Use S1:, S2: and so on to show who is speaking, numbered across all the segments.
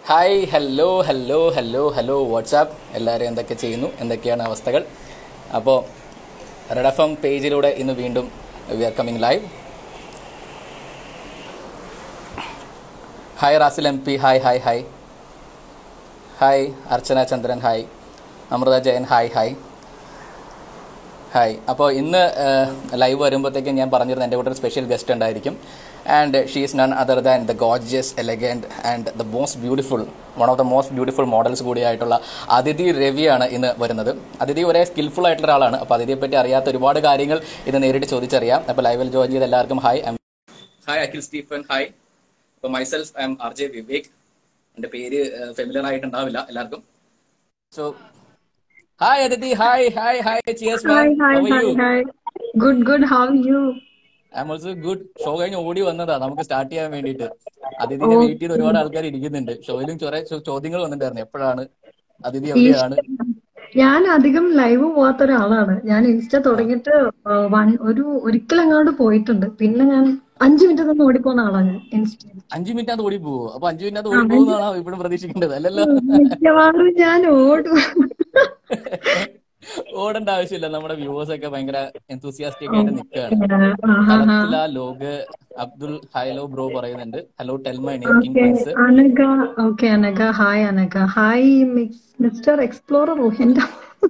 S1: Hi hello hello hello hello what's up എല്ലാവരും എന്തൊക്കെ ചെയ്യുന്നു എന്തൊക്കെയാണ് അവസ്ഥകൾ അപ്പോൾ റെഡ് എഫ് എം പേജിലൂടെ ഇന്ന് വീണ്ടും we are coming live hi Rasil M P hi hi hi hi Archana Chandran hi Amritha Jayan hi hi hi അപ്പോൾ ഇന്ന് ലൈവ് വരുമ്പോഴത്തേക്കും ഞാൻ പറഞ്ഞിരുന്നു എൻ്റെ കൂടെ ഒരു സ്പെഷ്യൽ ഗസ്റ്റ് ഉണ്ടായിരിക്കും and she is none other than the gorgeous elegant and the most beautiful one of the most beautiful models കൂടിയായിട്ടുള്ള അതിഥി രവിയാണ് ഇന്ന് വരുന്നത് അതിഥി ഒരേ സ്കിൽഫുൾ ആയിട്ടുള്ള ഒരാളാണ് അപ്പോൾ അതിഥിയെ പറ്റി അറിയാത്ത ഒരുപാട് കാര്യങ്ങൾ ഇത് നേരിട്ട് ചോദിച്ചറിയാം അപ്പോൾ ലൈവിൽ ജോയിൻ ചെയ്ത എല്ലാവർക്കും hi hi Akhil Stephen hi അപ്പോൾ myself I'm R J Vivek എൻ്റെ പേര് ഫെമിലർ ആയിട്ടുണ്ടാവില്ല എല്ലാവർക്കും so hi Aditi hi hi hi cheers
S2: Hi,
S1: ma'am
S2: hi,
S1: how are
S2: hi,
S1: you
S2: hi. Good, good. How are you?
S1: I'm also good show കഴിഞ്ഞ് ഓടി വന്നതാ നമുക്ക് start ചെയ്യാൻ വേണ്ടിയിട്ട് അതിഥിനെ വെയിറ്റ് ചെയ്ത് ഒരുപാട് ആൾക്കാർ ഇരിക്കുന്നുണ്ട് ഷോയിലും കുറെ ചോ- ചോദ്യങ്ങൾ വന്നിട്ടുണ്ടായിരുന്നു എപ്പോഴാണ് അതിഥി എവിടെയാണ്
S2: ഞാൻ അധികം ലൈവ് പോവാത്ത ഒരാളാണ് ഞാൻ ഇൻസ്റ്റ തുടങ്ങിയിട്ട് ആ, വൺ- ഒരു ഒരിക്കലെങ്ങാണ്ട് പോയിട്ടുണ്ട് പിന്നെ ഞാൻ അഞ്ചു മിനിറ്റ് നിന്ന് ഓടിപ്പോന്ന ആളാണ് ഞാൻ ഇൻസ്റ്റ
S1: അഞ്ചു മിനിറ്റ് ഓടി പോവോ അപ്പൊ അഞ്ചു മിനിറ്റ് ഓടി പോകുന്നതാണോ ഇപ്പോഴും പ്രതീക്ഷിക്കേണ്ടത് അല്ലല്ലോ
S2: മിക്കവാറും ഞാൻ ഓടും
S1: ഓടേണ്ട ആവശ്യമില്ല നമ്മുടെ വ്യൂവേഴ്സ് ഒക്കെ ഭയങ്കര എന്തൂസിയാസ്റ്റിക് ആയിട്ട് നിൽക്കുകയാണ്
S2: ആഹാ.
S1: കലത്തില ലോഗ് അബ്ദുൽ ഹൈലോ ബ്രോ പറയുന്നുണ്ട് ഹലോ ടെൽമ name king
S2: okay
S1: prince
S2: Anagha okay Anagha hi Anagha hi mister explorer എന്റെ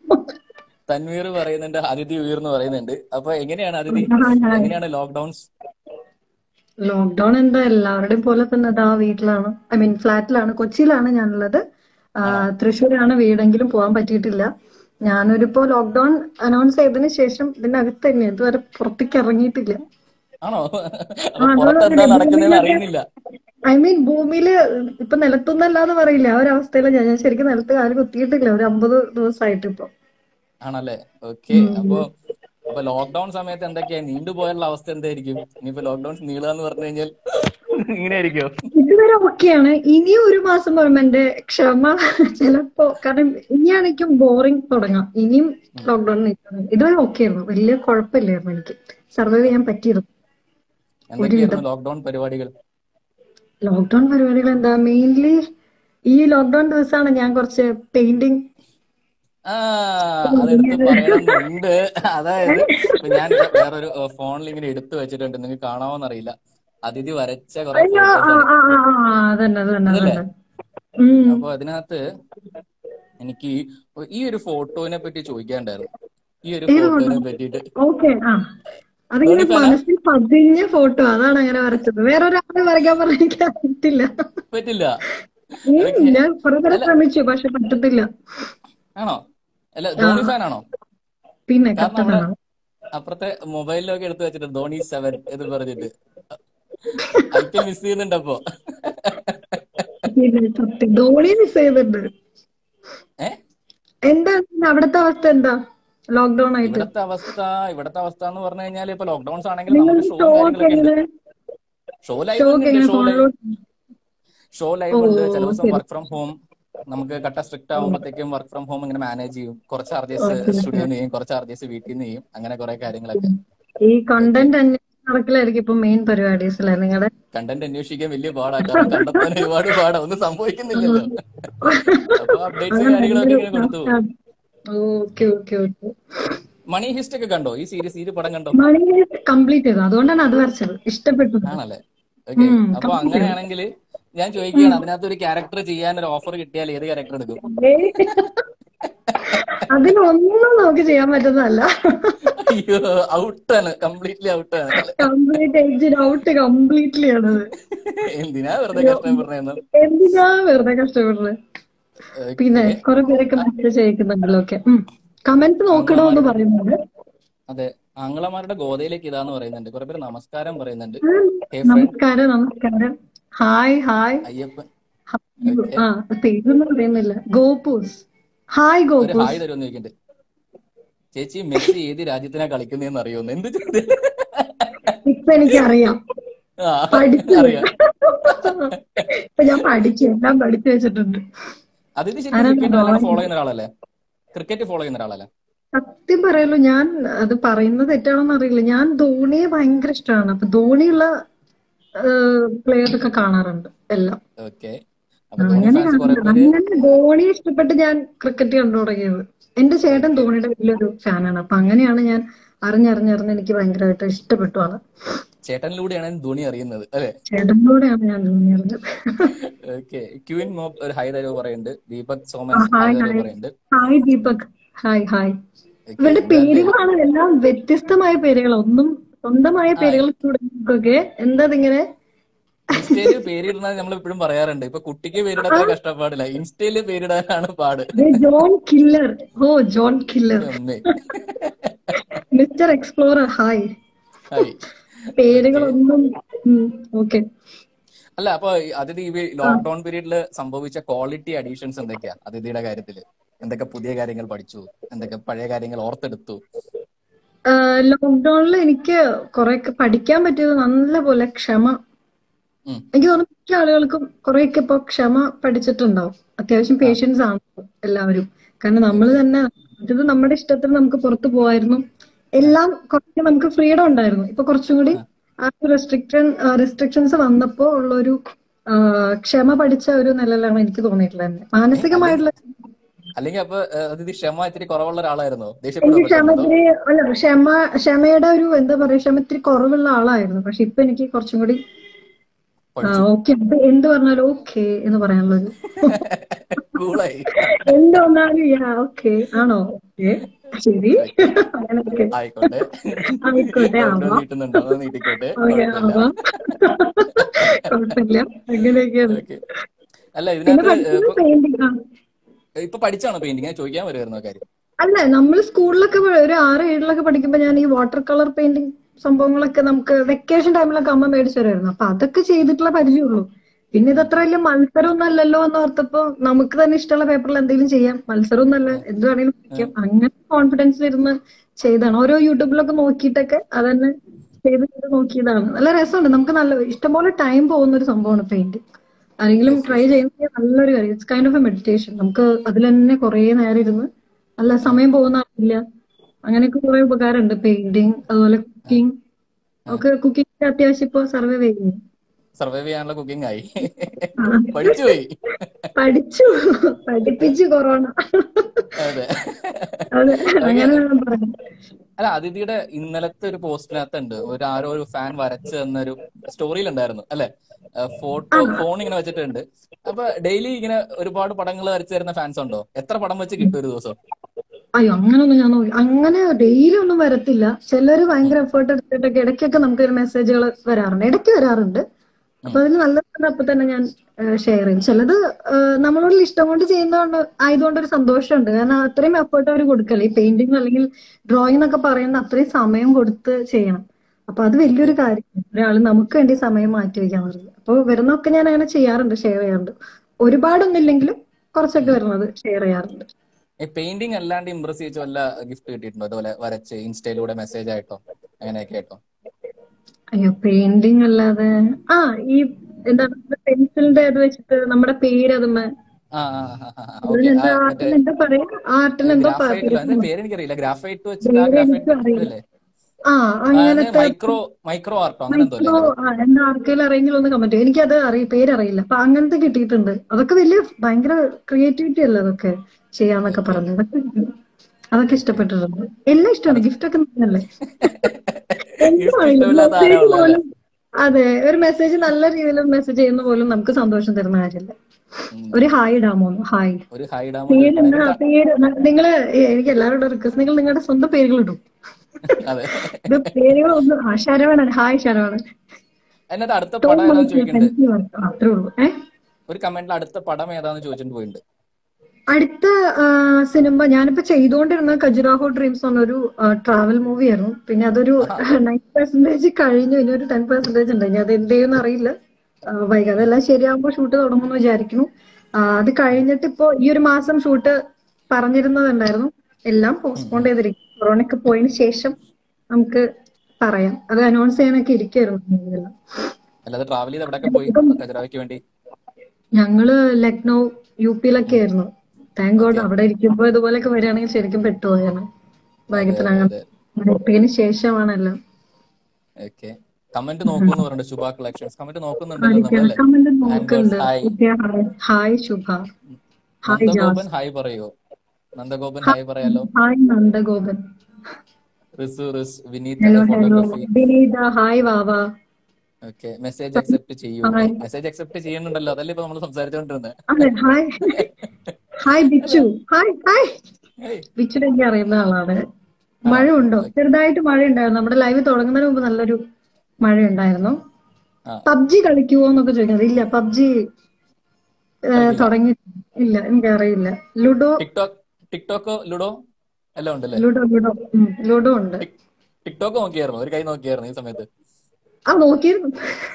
S1: തൻവീർ പറയുന്നുണ്ട് അതിഥി ഉയർന്നു പറയുന്നുണ്ട് അപ്പൊ എങ്ങനെയാണ് അതിഥി എങ്ങനെയാണ് ലോക്ക്ഡൌൺസ്
S2: ലോക്ക്ഡൌൺ എന്താ എല്ലാവരുടെയും പോലെ തന്നെ അതാ വീട്ടിലാണ് ഐ മീൻ ഫ്ലാറ്റിലാണ് കൊച്ചിയിലാണ് ഞാനുള്ളത് ആ, തൃശ്ശൂരാണ് വീടെങ്കിലും പോകാൻ പറ്റിയിട്ടില്ല ഞാനൊരിപ്പോ ലോക്ക്ഡൌൺ അനൗൺസ് ചെയ്തതിന് ശേഷം ഇതിനകത്ത് തന്നെ ഇതുവരെ പുറത്തേക്ക് ഇറങ്ങിയിട്ടില്ല
S1: ആണോ അപ്പൊ പുറത്ത് എന്താ നടക്കുന്നതെന്ന് അറിയുന്നില്ല
S2: ഐ മീൻ ഭൂമിയില് ഇപ്പൊ നിലത്തൊന്നല്ലാതെ പറയില്ല ആ ഒരു അവസ്ഥയിലാണ് ഞാൻ ഞാൻ ശരിക്കും നിലത്ത് കാല് കുത്തിയിട്ടില്ല ഒരു അമ്പത് ദിവസമായിട്ട് ഇപ്പൊ
S1: ആണല്ലേ ഓക്കെ അപ്പൊ അപ്പൊ ലോക്ക്ഡൌൺ സമയത്ത് എന്തൊക്കെയാ നീണ്ടുപോയുള്ള അവസ്ഥ എന്തായിരിക്കും ഇനിയിപ്പോ ലോക്ക്ഡൌൺ നീളാന്ന് പറഞ്ഞു കഴിഞ്ഞാൽ ഇങ്ങനെ ആയിരിക്കും
S2: ഇതുവരെ ഓക്കെയാണ് ഇനിയും ഒരു മാസം പറയുമ്പോ എന്റെ ക്ഷമ ചിലപ്പോ കാരണം ഇനിയാണെങ്കിലും ബോറിംഗ് തുടങ്ങാം ഇനിയും ലോക്ക്ഡൌൺ ഇതുവരെ ഓക്കെ ആയിരുന്നു വലിയ കുഴപ്പമില്ലായിരുന്നു എനിക്ക് സർവൈവ് ചെയ്യാൻ പറ്റിയിരുന്നു
S1: എന്തൊക്കെയായിരുന്നു ലോക്ക്ഡൌൺ പരിപാടികൾ
S2: ലോക്ക്ഡൌൺ പരിപാടികൾ എന്താ മെയിൻലി ഈ ലോക്ക്ഡൌൺ ദിവസമാണ് ഞാൻ കുറച്ച് പെയിന്റിങ്
S1: ആ അതെടുത്ത് പറയണമെന്നുണ്ട് അതായത് ഇപ്പൊ ഞാൻ വേറൊരു ഫോണിൽ ഇങ്ങനെ എടുത്തു വെച്ചിട്ടുണ്ട് നിങ്ങൾക്ക് കാണാമോന്നറിയില്ല അതിഥി വരച്ച കുറെ
S2: അയ്യോ ആ
S1: ഫോട്ടോസ്
S2: ആ ആ ആ അതന്നെ അതന്നെ
S1: അതല്ലേ?
S2: അതന്നെ ഉം
S1: അപ്പൊ അതിനകത്ത് എനിക്ക് ഈ ഒരു ഫോട്ടോനെ പറ്റി ചോദിക്കാണ്ടായിരുന്നു ഈ ഒരു
S2: ഏത്
S1: ഫോട്ടോനെ പറ്റിയിട്ട്
S2: ഓക്കെ ആ അതിങ്ങനെ
S1: ധോണി ഫാനാ?
S2: മനസ്സിൽ പതിഞ്ഞ ഫോട്ടോ അതാണ് അങ്ങനെ വരച്ചത് വേറെ ഒരാളെ വരയ്ക്കാൻ പറഞ്ഞാൽ എനിക്ക് അറിയത്തില്ല
S1: പറ്റില്ല
S2: ഉം, ഞാൻ കുറെ നേരം ശ്രമിച്ചു പക്ഷെ പറ്റത്തില്ല
S1: ആണോ അല്ല ധോണി ഫാൻ ആണോ
S2: പിന്നെ
S1: കാരണം
S2: കത്തണം
S1: നമ്മുടെ അപ്പുറത്തെ മൊബൈലിലൊക്കെ എടുത്തു വെച്ചിട്ട് ധോണി സെവൻ എന്ന് പറഞ്ഞിട്ട് ഐ പി മിസ് ചെയ്യുന്നുണ്ട് അപ്പൊ
S2: പിന്നെ സത്യം ധോണി മിസ് ചെയ്തിട്ടുണ്ട്
S1: ഏ
S2: എന്താണ് പിന്നെ അവിടുത്തെ അവസ്ഥ എന്താ ലോക്ക്ഡൌൺ ആയിട്ട്
S1: ഇവിടത്തെ അവസ്ഥ ഇവിടത്തെ അവസ്ഥ എന്ന് പറഞ്ഞു കഴിഞ്ഞാൽ ഇപ്പൊ ലോക്ക്ഡൌൺസ് ആണെങ്കിൽ
S2: നിങ്ങൾ
S1: നമുക്ക് ഷോ
S2: ഷോ ഒക്കെ
S1: കാര്യങ്ങളൊക്കെ ഉണ്ട്
S2: എങ്ങനെ
S1: ഷോ
S2: ഷോ
S1: ലൈവ്
S2: ഒക്കെ
S1: ഉണ്ട്
S2: എങ്ങനെ
S1: ഷോ ലൈവ്
S2: ഫോണിലോട്ട്
S1: ഷോ ലൈവ് ഉണ്ട് ചില ദിവസം
S2: ശരി.
S1: വർക്ക് ഫ്രം ഹോം നമുക്ക് കട്ട സ്ട്രിക്റ്റ് ആകുമ്പോഴത്തേക്കും വർക്ക് ഫ്രം ഹോം ഇങ്ങനെ മാനേജ് ചെയ്യും കുറച്ച് ചാർജസ് സ്റ്റുഡിയോയിൽ നിന്ന് ചെയ്യും കുറച്ച് ചാർജസ് വീട്ടിൽ നിന്ന് ചെയ്യും അങ്ങനെ കുറെ കാര്യങ്ങളൊക്കെ
S2: ഈ കണ്ടന്റ് അന്വേഷണം നടക്കലായിരിക്കും ഇപ്പൊ മെയിൻ പരിപാടീസ് അല്ലേ നിങ്ങളുടെ
S1: കണ്ടന്റ് അന്വേഷിക്കാൻ വലിയ പാടാ കാരണം കണ്ടെത്താൻ ഒരുപാട് പാടാ ഒന്നും സംഭവിക്കുന്നില്ലല്ലോ അപ്പൊ അപ്ഡേറ്റ്സ് കാര്യങ്ങളൊക്കെ ഇങ്ങനെ കൊടുത്തു പോകും.
S2: Okay okay okay
S1: money heist ഒക്കെ കണ്ടോ ഈ സീരീസ് ഈ പടം കണ്ടോ
S2: മണി കംപ്ലീറ്റ് ചെയ്തു അതുകൊണ്ടാണ് അത് വരച്ചത് ഇഷ്ടപ്പെട്ടു
S1: ആണല്ലേ ഓക്കെ
S2: ഉം,
S1: അപ്പൊ അങ്ങനെയാണെങ്കിൽ ഞാൻ ചോദിക്കുകയാണ് അതിനകത്ത് ഒരു ക്യാരക്ടർ ചെയ്യാൻ ഒരു ഓഫർ കിട്ടിയാൽ ഏത് ക്യാരക്ടർ എടുക്കും
S2: അതിനൊന്നും നമുക്ക് ചെയ്യാൻ പറ്റുന്നതല്ല
S1: അയ്യോ ഔട്ടാണ് കംപ്ലീറ്റ്ലി ഔട്ടാണ്
S2: കംപ്ലീറ്റ് എഡ്ജിന് ഔട്ട് കംപ്ലീറ്റ്ലി ആണത്
S1: എന്തിനാ വെറുതെ കഷ്ടം പറഞ്ഞതെന്ന്
S2: എന്തിനാ വെറുതെ കഷ്ടപ്പെടുന്നത് പിന്നെ കുറെ പേരൊക്കെ മെസ്സേജ് അയക്കുന്നുണ്ടല്ലോ ഒക്കെ കമന്റ് നോക്കണോന്ന് പറയുന്നുണ്ട്
S1: അതെ ആംഗ്ലമാരുടെ ഗോതയിലേക്ക് ഇതാന്ന് പറയുന്നുണ്ട് കുറെ പേര് നമസ്കാരം പറയുന്നുണ്ട് ഹേ ഫ്രണ്ട്
S2: നമസ്കാരം നമസ്കാരം ഹായ് ഹായ്
S1: അയ്യപ്പൻ
S2: ആ പേരൊന്നും പറയുന്നില്ല ഗോപൂസ് ഹായ്
S1: ഒരു
S2: ഗോപൂസ്
S1: ഹായ് തരുമെന്ന് ചോദിക്കണ്ട് ചേച്ചി മെസ്സി ഏത് രാജ്യത്തിനാ കളിക്കുന്നതെന്ന് അറിയുമെന്ന് എന്ത് ചോദ്യം
S2: ഇപ്പൊ എനിക്കറിയാം
S1: ആ,
S2: പഠിച്ചു
S1: അറിയാം
S2: ഇപ്പൊ ഞാൻ പഠിച്ചു എല്ലാം പഠിച്ചു വെച്ചിട്ടുണ്ട്
S1: അതിന് ശരിക്കും ക്രിക്കറ്റ് നല്ലോണം ഫോളോ ചെയ്യുന്ന ഒരാളല്ലേ ക്രിക്കറ്റ് ഫോളോ ചെയ്യുന്ന ഒരാളല്ലേ
S2: സത്യം പറയല്ലോ ഞാൻ അത് പറയുന്നത് തെറ്റാണോന്ന് അറിയില്ല ഞാൻ ധോണിയെ ഭയങ്കര ഇഷ്ടമാണ് അപ്പൊ ധോണിയുള്ള പ്ലെയർ ഒക്കെ കാണാറുണ്ട് എല്ലാം
S1: ഓക്കെ അപ്പൊ ധോണി ഫാൻസ് കുറെ
S2: അങ്ങനെയാണ്
S1: പേര്
S2: അങ്ങനെ ധോണി ഇഷ്ടപ്പെട്ട് ഞാൻ ക്രിക്കറ്റ് കണ്ടു തുടങ്ങിയത് എന്റെ ചേട്ടൻ ധോണിയുടെ വലിയൊരു ഫാനാണ് അപ്പൊ അങ്ങനെയാണ് ഞാൻ അറിഞ്ഞറിഞ്ഞറിഞ്ഞ് എനിക്ക് ഭയങ്കരമായിട്ട് ഇഷ്ടപ്പെട്ടു ആണ്
S1: ചേട്ടനിലൂടെയാണ് ധോണി അറിയുന്നത് അല്ലെ
S2: ചേട്ടനിലൂടെയാണ് ഞാൻ ധോണി അറിഞ്ഞത്
S1: ഓക്കെ ക്യൂൻ മോബ് ഒരു ഹൈ ഡയലോഗ് പറയുന്നുണ്ട് ദീപക് സോമൻ
S2: ആ,
S1: ഹൈ
S2: ഹായ്
S1: ഡയലോഗ്
S2: ഹായ്
S1: പറയുന്നുണ്ട്
S2: hi Deepak hi hi
S1: okay
S2: ഇവരുടെ
S1: എന്താണ്ട്
S2: പേരുകളാണ് എല്ലാം വ്യത്യസ്തമായ പേരുകൾ ഒന്നും സ്വന്തമായ
S1: ആ
S2: പേരുകൾ ഒക്കെ എന്താ ഇതിങ്ങനെ
S1: ഇൻസ്റ്റയില് പേരിടുന്നത് നമ്മൾ എപ്പോഴും പറയാറുണ്ട് ഇപ്പൊ കുട്ടിക്ക് പേരിടത്ര കഷ്ടപ്പാടില്ല ഇൻസ്റ്റയില് പേരിടാനാണ് പാട്
S2: ദേ ജോൺ കില്ലർ ഓ ജോൺ കില്ലർ
S1: അമ്മേ
S2: mister explorer hi
S1: hi okay
S2: പേരുകളൊന്നും ഓക്കെ
S1: അല്ല അപ്പൊ അതിഥി ഈ ലോക്ക്ഡൌൺ പീരീഡിൽ സംഭവിച്ച ക്വാളിറ്റി അഡീഷൻസ് എന്തൊക്കെയാ അതിഥിയുടെ കാര്യത്തില് എന്തൊക്കെ പുതിയ കാര്യങ്ങൾ പഠിച്ചു എന്തൊക്കെ പഴയ കാര്യങ്ങൾ ഓർത്തെടുത്തു
S2: ലോക്ക്ഡൌണിൽ എനിക്ക് കുറെയൊക്കെ പഠിക്കാൻ പറ്റിയത് നല്ലപോലെ ക്ഷമ
S1: ഉം.
S2: എനിക്ക് തോന്നുന്നു മിക്ക ആളുകൾക്കും കുറെയൊക്കെ ഇപ്പൊ ക്ഷമ പഠിച്ചിട്ടുണ്ടാവും അത്യാവശ്യം
S1: ആ
S2: പേഷ്യൻസ് ആണ് എല്ലാവരും കാരണം നമ്മൾ
S1: ഓക്കെ
S2: തന്നെ ഇത് നമ്മുടെ ഇഷ്ടത്തിന് നമുക്ക് പുറത്തു പോവായിരുന്നു എല്ലാം കുറച്ച് നമുക്ക് ഫ്രീഡം ഉണ്ടായിരുന്നു ഇപ്പൊ കുറച്ചും കൂടി
S1: ആ
S2: ആ ഒരു റെസ്ട്രിക്ഷൻ റെസ്ട്രിക്ഷൻസ് വന്നപ്പോ ഉള്ളൊരു ആ, ക്ഷമ പഠിച്ച ഒരു നിലയിലാണ് എനിക്ക് തോന്നിയിട്ടുള്ളത് തന്നെ
S1: ഏ, അല്ലെങ്കിൽ
S2: മാനസികമായിട്ടുള്ള
S1: അല്ലെങ്കിൽ അപ്പൊ ഏ, അതിഥി ക്ഷമ ഇത്തിരി കുറവുള്ള ഒരാളായിരുന്നോ
S2: എനിക്ക്
S1: ദേഷ്യപ്പെടുക
S2: ക്ഷമ
S1: പെട്ടെന്നതോ
S2: ഇത്തിരി അല്ല ക്ഷമ ക്ഷമയുടെ ഒരു എന്താ പറയാ ക്ഷമ ഇത്തിരി കുറവുള്ള ആളായിരുന്നു പക്ഷെ ഇപ്പൊ എനിക്ക് കുറച്ചും കൂടി
S1: പഠിച്ചു
S2: ഓക്കെ എന്ത് പറഞ്ഞാലും ഓക്കെ എന്ന് പറയാനുള്ളൊരു
S1: കൂളായി
S2: എന്ത് വന്നാലും യാ ഓക്കെ ആണോ ഓക്കെ ശരി അങ്ങനെയൊക്കെ
S1: ആയിക്കോട്ടെ
S2: ആയിക്കോട്ടെ
S1: ലോക്ക്ഡൌൺ
S2: ആവാം
S1: നീട്ടുന്നുണ്ടോ അത് നീട്ടിക്കോട്ടെ
S2: ഓക്കെ
S1: കുഴപ്പമില്ല
S2: ആവാം കുഴപ്പമില്ല അങ്ങനെയൊക്കെയാണ്
S1: ഓക്കെ അല്ല
S2: പിന്നെ
S1: ഇതിനകത്ത് ഏ,
S2: പഠിച്ചത്
S1: ഇപ്പൊ
S2: പെയിന്റിംഗ് ആ
S1: ഇപ്പൊ പഠിച്ചാണോ പെയിന്റിങ് ഞാൻ ചോദിക്കാൻ വരുമായിരുന്നു ആ കാര്യം
S2: അല്ല നമ്മൾ സ്കൂളിലൊക്കെ പ- ഒരു ആറ് ഏഴിലൊക്കെ പഠിക്കുമ്പോൾ ഞാൻ ഈ വാട്ടർ കളർ പെയിന്റിംഗ് സംഭവങ്ങളൊക്കെ നമുക്ക് വെക്കേഷൻ ടൈമിലൊക്കെ അമ്മ മേടിച്ചു തരുമായിരുന്നു അപ്പൊ അതൊക്കെ ചെയ്തിട്ടുള്ള പരിചയമുള്ളൂ പിന്നെ ഇത് അത്ര വലിയ മത്സരമൊന്നും അല്ലല്ലോ എന്ന് ഓർത്തപ്പോ നമുക്ക് തന്നെ ഇഷ്ടമുള്ള പേപ്പറിൽ എന്തെങ്കിലും ചെയ്യാം മത്സരമൊന്നുമല്ല എന്ത് വേണമെങ്കിലും പഠിക്കാം അങ്ങനെ കോൺഫിഡൻസിൽ ഇരുന്ന് ചെയ്താണ് ഓരോ യൂട്യൂബിലൊക്കെ നോക്കിയിട്ടൊക്കെ അതന്നെ ചെയ്ത് ചെയ്ത് നോക്കിയതാണ് നല്ല രസമുണ്ട് നമുക്ക് നല്ല ഇഷ്ടംപോലെ ടൈം പോകുന്ന ഒരു സംഭവമാണ് പെയിന്റിംഗ് ആരെങ്കിലും
S1: യെസ്
S2: ട്രൈ
S1: യെസ് യെസ്
S2: ചെയ്യുന്നത് നല്ലൊരു കാര്യം it's kind of a meditation നമുക്ക് അതിൽ തന്നെ കുറേ നേരം ഇരുന്ന് നല്ല സമയം പോകുന്ന അറിയില്ല അങ്ങനെയൊക്കെ കുറെ ഉപകാരമുണ്ട് പെയിന്റിങ് അതുപോലെ കുക്കിംഗ് ഒക്കെ കുക്കിംഗ് അത്യാവശ്യം ഇപ്പൊ സർവൈവ് ചെയ്യുന്നു
S1: സർവൈവ് ചെയ്യാനുള്ള കുക്കിംഗ് ആയി
S2: ആ.
S1: പഠിച്ചുപോയി
S2: പഠിച്ചു പഠിപ്പിച്ചു കൊറോണ
S1: അതെ
S2: അതെ
S1: ഓക്കെ
S2: അങ്ങനെ വേണം പറയാൻ
S1: അല്ല അതിഥിയുടെ ഇന്നലത്തെ ഒരു പോസ്റ്റിനകത്ത് ഉണ്ട് ഒരു ആരോ ഒരു ഫാൻ വരച്ച് തന്നൊരു സ്റ്റോറിയിൽ ഉണ്ടായിരുന്നു അല്ലെ ഫോട്ടോ ഫോൺ ഇങ്ങനെ വെച്ചിട്ടുണ്ട് അപ്പൊ ഡെയിലി ഇങ്ങനെ ഒരുപാട് പടങ്ങൾ വരച്ചു തരുന്ന ഫാൻസ് ഉണ്ടോ എത്ര പടം വെച്ച് കിട്ടും ഒരു ദിവസം
S2: അയ്യോ അങ്ങനൊന്നും ഞാൻ നോക്കി അങ്ങനെ ഡെയിലി ഒന്നും വരത്തില്ല ചിലര് ഭയങ്കര എഫേർട്ട് എടുത്തിട്ടൊക്കെ ഇടയ്ക്കൊക്കെ നമുക്ക് മെസ്സേജുകൾ വരാറുണ്ട് ഇടയ്ക്ക് വരാറുണ്ട് അപ്പൊ അതിൽ നല്ലത് അപ്പൊ തന്നെ ഞാൻ ഷെയർ ചെയ്യും ചിലത് ഏഹ്, നമ്മളോട് ഇഷ്ടം കൊണ്ട് ചെയ്യുന്നതുകൊണ്ട് ആയതുകൊണ്ട് ഒരു സന്തോഷമുണ്ട് കാരണം അത്രയും എഫേർട്ട് അവർ കൊടുക്കല്ലേ ഈ പെയിന്റിങ് അല്ലെങ്കിൽ ഡ്രോയിങ് എന്നൊക്കെ പറയുന്നത് അത്രയും സമയം കൊടുത്ത് ചെയ്യണം അപ്പൊ അത് വലിയൊരു കാര്യം ഒരാൾ നമുക്ക് വേണ്ടി സമയം മാറ്റി വെക്കാൻ പറയുന്നത് അപ്പൊ വരുന്നൊക്കെ ഞാൻ അങ്ങനെ ചെയ്യാറുണ്ട് ഷെയർ ചെയ്യാറുണ്ട് ഒരുപാടൊന്നും ഇല്ലെങ്കിലും കുറച്ചൊക്കെ വരുന്നത് ഷെയർ ചെയ്യാറുണ്ട്
S1: ഈ പെയിന്റിംഗ് അല്ലാണ്ട് ഇംപ്രസ് ചെയ്യിച്ച വല്ല ഗിഫ്റ്റ് കിട്ടിയിട്ടുണ്ടോ അതുപോലെ വരച്ച് ഇൻസ്റ്റയിലൂടെ മെസ്സേജ് ആയിട്ടോ അങ്ങനെയൊക്കെ ആയിട്ടോ
S2: അയ്യോ പെയിന്റിങ് അല്ലാതെ ആ ഈ എന്താണ് പെൻസിലിന്റെ അത് വെച്ചിട്ട് നമ്മുടെ പേര് അതുമ്മ
S1: ആ ഓക്കെ
S2: അതിനെന്താ
S1: മറ്റേ
S2: ആർട്ടിന് എന്താ പറയാ ആർട്ടിന് എന്തോ പ-
S1: ഗ്രാഫൈറ്റ്
S2: പേര്
S1: അതിന്റെ പേര് എനിക്കറിയില്ല ഗ്രാഫൈറ്റ് വെച്ചിട്ട് ആ
S2: പേര്
S1: ഗ്രാഫൈറ്റ്
S2: എനിക്കും അറിയില്ല
S1: ഇതല്ലേ
S2: ആ
S1: അതിന്
S2: അങ്ങനത്തെ
S1: മൈക്രോ മൈക്രോ ആർട്ടോ അങ്ങനെ എന്തോ
S2: മൈക്രോ
S1: അല്ലേ അത്
S2: എന്താ ആർക്കെങ്കിലും അറിയെങ്കിലും ഒന്ന് കമന്റ് എനിക്കത് അറിയ പേരറിയില്ല അപ്പൊ അങ്ങനത്തെ കിട്ടിയിട്ടുണ്ട് അതൊക്കെ വലിയ ഭയങ്കര ക്രിയേറ്റിവിറ്റി അല്ലേ അതൊക്കെ ചെയ്യാന്നൊക്കെ
S1: ഓക്കെ
S2: പറഞ്ഞു അതൊക്കെ അതൊക്കെ ഇഷ്ടപ്പെട്ടിട്ടുണ്ട് എല്ലാം ഇഷ്ടമാണ് ഗിഫ്റ്റ് ഒക്കെ നല്ലല്ലേ എന്ത്
S1: ഗിഫ്റ്റ്
S2: വേണമെങ്കിലും
S1: ഇഷ്ടമില്ലാത്ത ആരാ
S2: മെസ്സേജ്
S1: ഉള്ളത് അല്ലേ
S2: പോലും അതെ ഒരു മെസ്സേജ് നല്ല രീതിയിൽ മെസ്സേജ് ചെയ്യുന്ന പോലും നമുക്ക് സന്തോഷം തരുന്ന കാര്യമല്ലേ
S1: ഉം.
S2: ഒരു ഹായ് ഇടാമോ ഹായ്
S1: ഒരു ഹൈ ഇടാൻ വേണ്ടി
S2: പേര്
S1: ഇരിക്കണം
S2: എന്നാ പേര് നിങ്ങള് എനിക്ക് എല്ലാവരോടും റിക്വസ്റ്റ് നിങ്ങൾ നിങ്ങളുടെ സ്വന്തം പേരുകൾ ഇടും
S1: അതെ
S2: ഇത് പേരുകൾ ഒന്ന് ആ ശരവണൻ ഹായ് ശരവണൻ
S1: അതിനകത്ത് അടുത്ത
S2: ടോം
S1: പടം ഏതാന്ന്
S2: മൈക്കിൾ
S1: ചോദിക്കുന്നുണ്ട്
S2: പെൻസിൽ വർക്ക് അത്രേ ഉള്ളൂ ഏഹ്
S1: ഒരു കമന്റിൽ അടുത്ത പടം ഏതാന്ന് ചോദിച്ചിട്ട് പോയിട്ടുണ്ട്
S2: അടുത്ത ആ, സിനിമ ഞാനിപ്പോ ചെയ്തുകൊണ്ടിരുന്ന ഖജുറാഹോ ഡ്രീംസ് എന്നൊരു ട്രാവൽ മൂവി ആയിരുന്നു പിന്നെ അതൊരു നയൻ പെർസെന്റേജ് കഴിഞ്ഞു ഇനി ഒരു ടെൻ പെർസെന്റേജ് ഉണ്ട് ഇനി അത് എന്ത് ചെയ്യുമെന്ന് അറിയില്ല ആ, വൈകാതെ എല്ലാം ശരിയാകുമ്പോൾ ഷൂട്ട് തുടങ്ങുമെന്ന് വിചാരിക്കുന്നു ആ, അത് കഴിഞ്ഞിട്ട് ഇപ്പോ ഈ ഒരു മാസം ഷൂട്ട് പറഞ്ഞിരുന്നതുണ്ടായിരുന്നു എല്ലാം പോസ്റ്റ്പോൺ ചെയ്തിരിക്കും കൊറോണയൊക്കെ പോയതിനു ശേഷം നമുക്ക് പറയാം അത് അനൗൺസ് ചെയ്യാനൊക്കെ ഇരിക്കുമായിരുന്നു ഇതെല്ലാം
S1: അല്ലാതെ ട്രാവൽ ചെയ്ത് എവിടെയൊക്കെ പോയി ഖജറാവിക്ക് വേണ്ടി
S2: ഞങ്ങള് ലക്നൗ യു പിയിലൊക്കെ ആയിരുന്നു താങ്ക് ഗോഡ്
S1: ഓക്കെ
S2: അവിടെ ഇരിക്കുമ്പോ ഇതുപോലെയൊക്കെ വരികയാണെങ്കിൽ ശരിക്കും പെട്ടുപോയാണ്
S1: അതെ
S2: ഭാഗ്യത്തിന്
S1: അതെ
S2: അങ്ങനെ
S1: അതെ
S2: അവിടെ എത്തിയതിന് ശേഷമാണല്ലോ
S1: ഓക്കെ കമന്റ് നോക്കൂന്ന് പറഞ്ഞിട്ട് ശുഭ കളക്ഷൻസ് കമന്റ് നോക്കുന്നുണ്ടല്ലോ നമ്മളല്ലേ
S2: കമന്റ്
S1: ആൻഡ്രോസ്
S2: നോക്കുന്നുണ്ട്
S1: hi
S2: Vidya hi hi Shubha hi ജാസ്
S1: നന്ദഗോപൻ ഹായ് പറയോ നന്ദഗോപൻ ഹായ് പറയാലോ
S2: ഹായ് നന്ദഗോപൻ
S1: റിസു റിസ് Vineeth
S2: hello hello
S1: photography
S2: Vineetha hi വാവ
S1: ഓക്കെ മെസ്സേജ് അക്സെപ്റ്റ് ചെയ്യൂ
S2: ഹായ്
S1: മെസ്സേജ് അക്സെപ്റ്റ് ചെയ്യുന്നുണ്ടല്ലോ അതല്ലേ ഇപ്പൊ നമ്മൾ സംസാരിച്ചോണ്ടിരുന്നത്
S2: അതെ hi hi Bichu hi hi
S1: ഏയ്,
S2: ബിച്ചുനെ എനിക്ക് അറിയുന്ന ആളാണ് മഴ ഉണ്ടോ ചെറുതായിട്ട് മഴ ഉണ്ടായിരുന്നു നമ്മുടെ ലൈവ് തുടങ്ങുന്നതിന് മുമ്പ് നല്ലൊരു മഴ ഉണ്ടായിരുന്നു
S1: ആ
S2: പബ്ജി കളിക്കുവോ എന്നൊക്കെ ചോദിക്കുന്നത് ഇല്ല പബ്ജി തുടങ്ങി ഇല്ല എനിക്കറിയില്ല ലുഡോ
S1: ടിക്ടോക്ക് ടിക്ടോക്കോ ലുഡോ എല്ലാം ഉണ്ടല്ലേ
S2: ലുഡോ ലുഡോ ഉം, ലുഡോ ഉണ്ട്
S1: ടിക്- ടിക്ടോക്ക് നോക്കിയായിരുന്നു ഒരു കൈ നോക്കിയായിരുന്നു ഈ സമയത്ത്
S2: ആ നോക്കിയിരുന്നു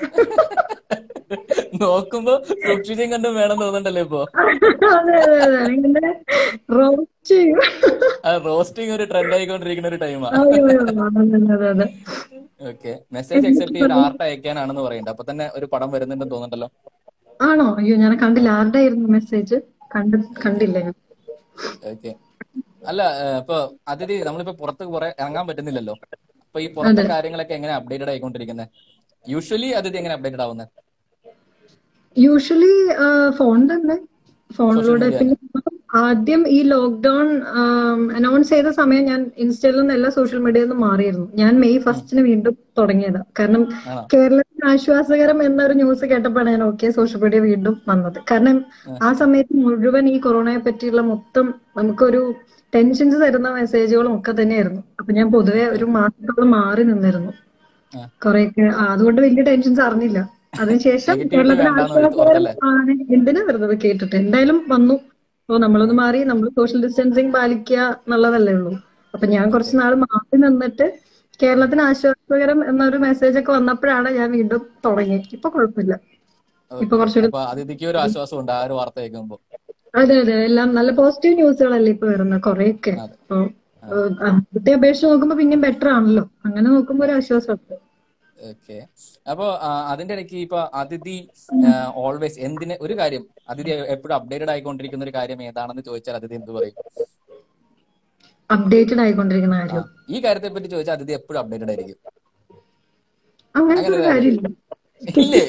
S1: നോക്കുമ്പോ സൂക്ഷിച്ചും കണ്ടും വേണം തോന്നുന്നുണ്ടല്ലോ ഇപ്പൊ
S2: അതെ അതെ അതെ ഇങ്ങനെ റോസ്റ്റ് ചെയ്യും
S1: ആ റോസ്റ്റിംഗ് ഒരു ട്രെൻഡ് ആയിക്കൊണ്ടിരിക്കുന്ന ഒരു ടൈമാ
S2: അയ്യോ, അയ്യോ, അതെ അതെ അതെ
S1: ഓക്കെ മെസ്സേജ് അക്സെപ്റ്റ് ചെയ്ത് ആർട്ട് അയക്കാനാണെന്ന് പറയുന്നുണ്ട് അപ്പൊ തന്നെ ഒരു പടം വരുന്നുണ്ടെന്ന് തോന്നുന്നുണ്ടല്ലോ
S2: ആണോ അയ്യോ ഞാൻ കണ്ടില്ല ആരുടെ ആയിരുന്നു മെസ്സേജ് കണ്ട് കണ്ടില്ല ഞാൻ
S1: ഓക്കെ അല്ല ഏഹ്, ഇപ്പൊ അതിഥി നമ്മളിപ്പോ പുറത്ത് കുറെ ഇറങ്ങാൻ പറ്റുന്നില്ലല്ലോ അപ്പൊ ഈ പുറത്തെ കാര്യങ്ങളൊക്കെ എങ്ങനെ അപ്ഡേറ്റഡ് ആയിക്കൊണ്ടിരിക്കുന്നത് യൂഷ്വലി അതിഥി എങ്ങനെ അപ്ഡേറ്റഡ് ആവുന്നത്
S2: യൂഷ്വലി ഫോൺ തന്നെ ഫോണിലൂടെ പിന്നെ ആദ്യം ഈ ലോക്ക്ഡൌൺ അനൗൺസ് ചെയ്ത സമയം ഞാൻ ഇൻസ്റ്റയിൽ നിന്ന് എല്ലാ സോഷ്യൽ മീഡിയയിൽ നിന്നും മാറിയിരുന്നു ഞാൻ മെയ് ഫസ്റ്റിന് വീണ്ടും തുടങ്ങിയതാ കാരണം
S1: ആണോ
S2: കേരളത്തിന് ആശ്വാസകരം എന്നൊരു ന്യൂസ് കേട്ടപ്പോഴാണ് ഞാൻ ഓക്കെ സോഷ്യൽ മീഡിയ വീണ്ടും വന്നത് കാരണം ആ സമയത്ത് മുഴുവൻ ഈ കൊറോണയെ പറ്റിയുള്ള മൊത്തം നമുക്കൊരു ടെൻഷൻസ് തരുന്ന മെസ്സേജുകളും ഒക്കെ തന്നെയായിരുന്നു അപ്പൊ ഞാൻ പൊതുവെ ഒരു മാസത്തോളം മാറി നിന്നിരുന്നു
S1: ആ.
S2: കുറെയൊക്കെ ആ, അതുകൊണ്ട് വലിയ ടെൻഷൻസ് അറിഞ്ഞില്ല അതിനുശേഷം
S1: Negativity
S2: കേരളത്തിന്
S1: വേണ്ടാന്ന്
S2: ആശ്വാസകരം
S1: ഓർത്തല്ലേ?
S2: ആണ് എന്തിനാ വെറുതെ കേട്ടിട്ട് എന്തായാലും വന്നു അപ്പൊ നമ്മളൊന്ന് മാറി നമ്മൾ സോഷ്യൽ ഡിസ്റ്റൻസിങ് പാലിക്കുക എന്നുള്ളതല്ലേ ഉള്ളൂ അപ്പൊ ഞാൻ കുറച്ച് നാൾ മാറി നിന്നിട്ട് കേരളത്തിന് ആശ്വാസകരം എന്നൊരു മെസ്സേജ് ഒക്കെ വന്നപ്പോഴാണ് ഞാൻ വീണ്ടും തുടങ്ങിയത് ഇപ്പൊ കുഴപ്പമില്ല ഇപ്പൊ കുറച്ചുകൂടി
S1: അപ്പൊ അതിഥിക്ക് ഒരു ആശ്വാസം ഉണ്ട് ആ ഒരു വാർത്ത കേൾക്കുമ്പോ
S2: അതെ അതെ എല്ലാം നല്ല പോസിറ്റീവ് ന്യൂസുകളല്ലേ ഇപ്പൊ വരുന്നത് കുറെയൊക്കെ
S1: അതെ.
S2: അപ്പൊ ഏഹ്, ആദ്യത്തെ അപേക്ഷിച്ച് നോക്കുമ്പോ പിന്നെയും ബെറ്റർ ആണല്ലോ അങ്ങനെ നോക്കുമ്പോ ഒരു ആശ്വാസമുണ്ട്
S1: ഓക്കെ അപ്പൊ ആ, അതിന്റെ ഇടയ്ക്ക് ഇപ്പൊ അതിഥി ഓൾവേസ് എന്തിന് ഒരു കാര്യം അതിഥി എപ്പോഴും അപ്ഡേറ്റഡ് ആയിക്കൊണ്ടിരിക്കുന്ന ഒരു കാര്യം ഏതാണെന്ന് ചോദിച്ചാൽ അതിഥി എന്ത് പറയും
S2: അപ്ഡേറ്റഡ് ആയിക്കൊണ്ടിരിക്കുന്ന
S1: ആ,
S2: കാര്യം
S1: ഈ കാര്യത്തെ പറ്റി ചോദിച്ചാൽ അതിഥി എപ്പോഴും അപ്ഡേറ്റഡ് ആയിരിക്കും
S2: അങ്ങനത്തെ ഒരു കാര്യമില്ല
S1: ഇല്ലേ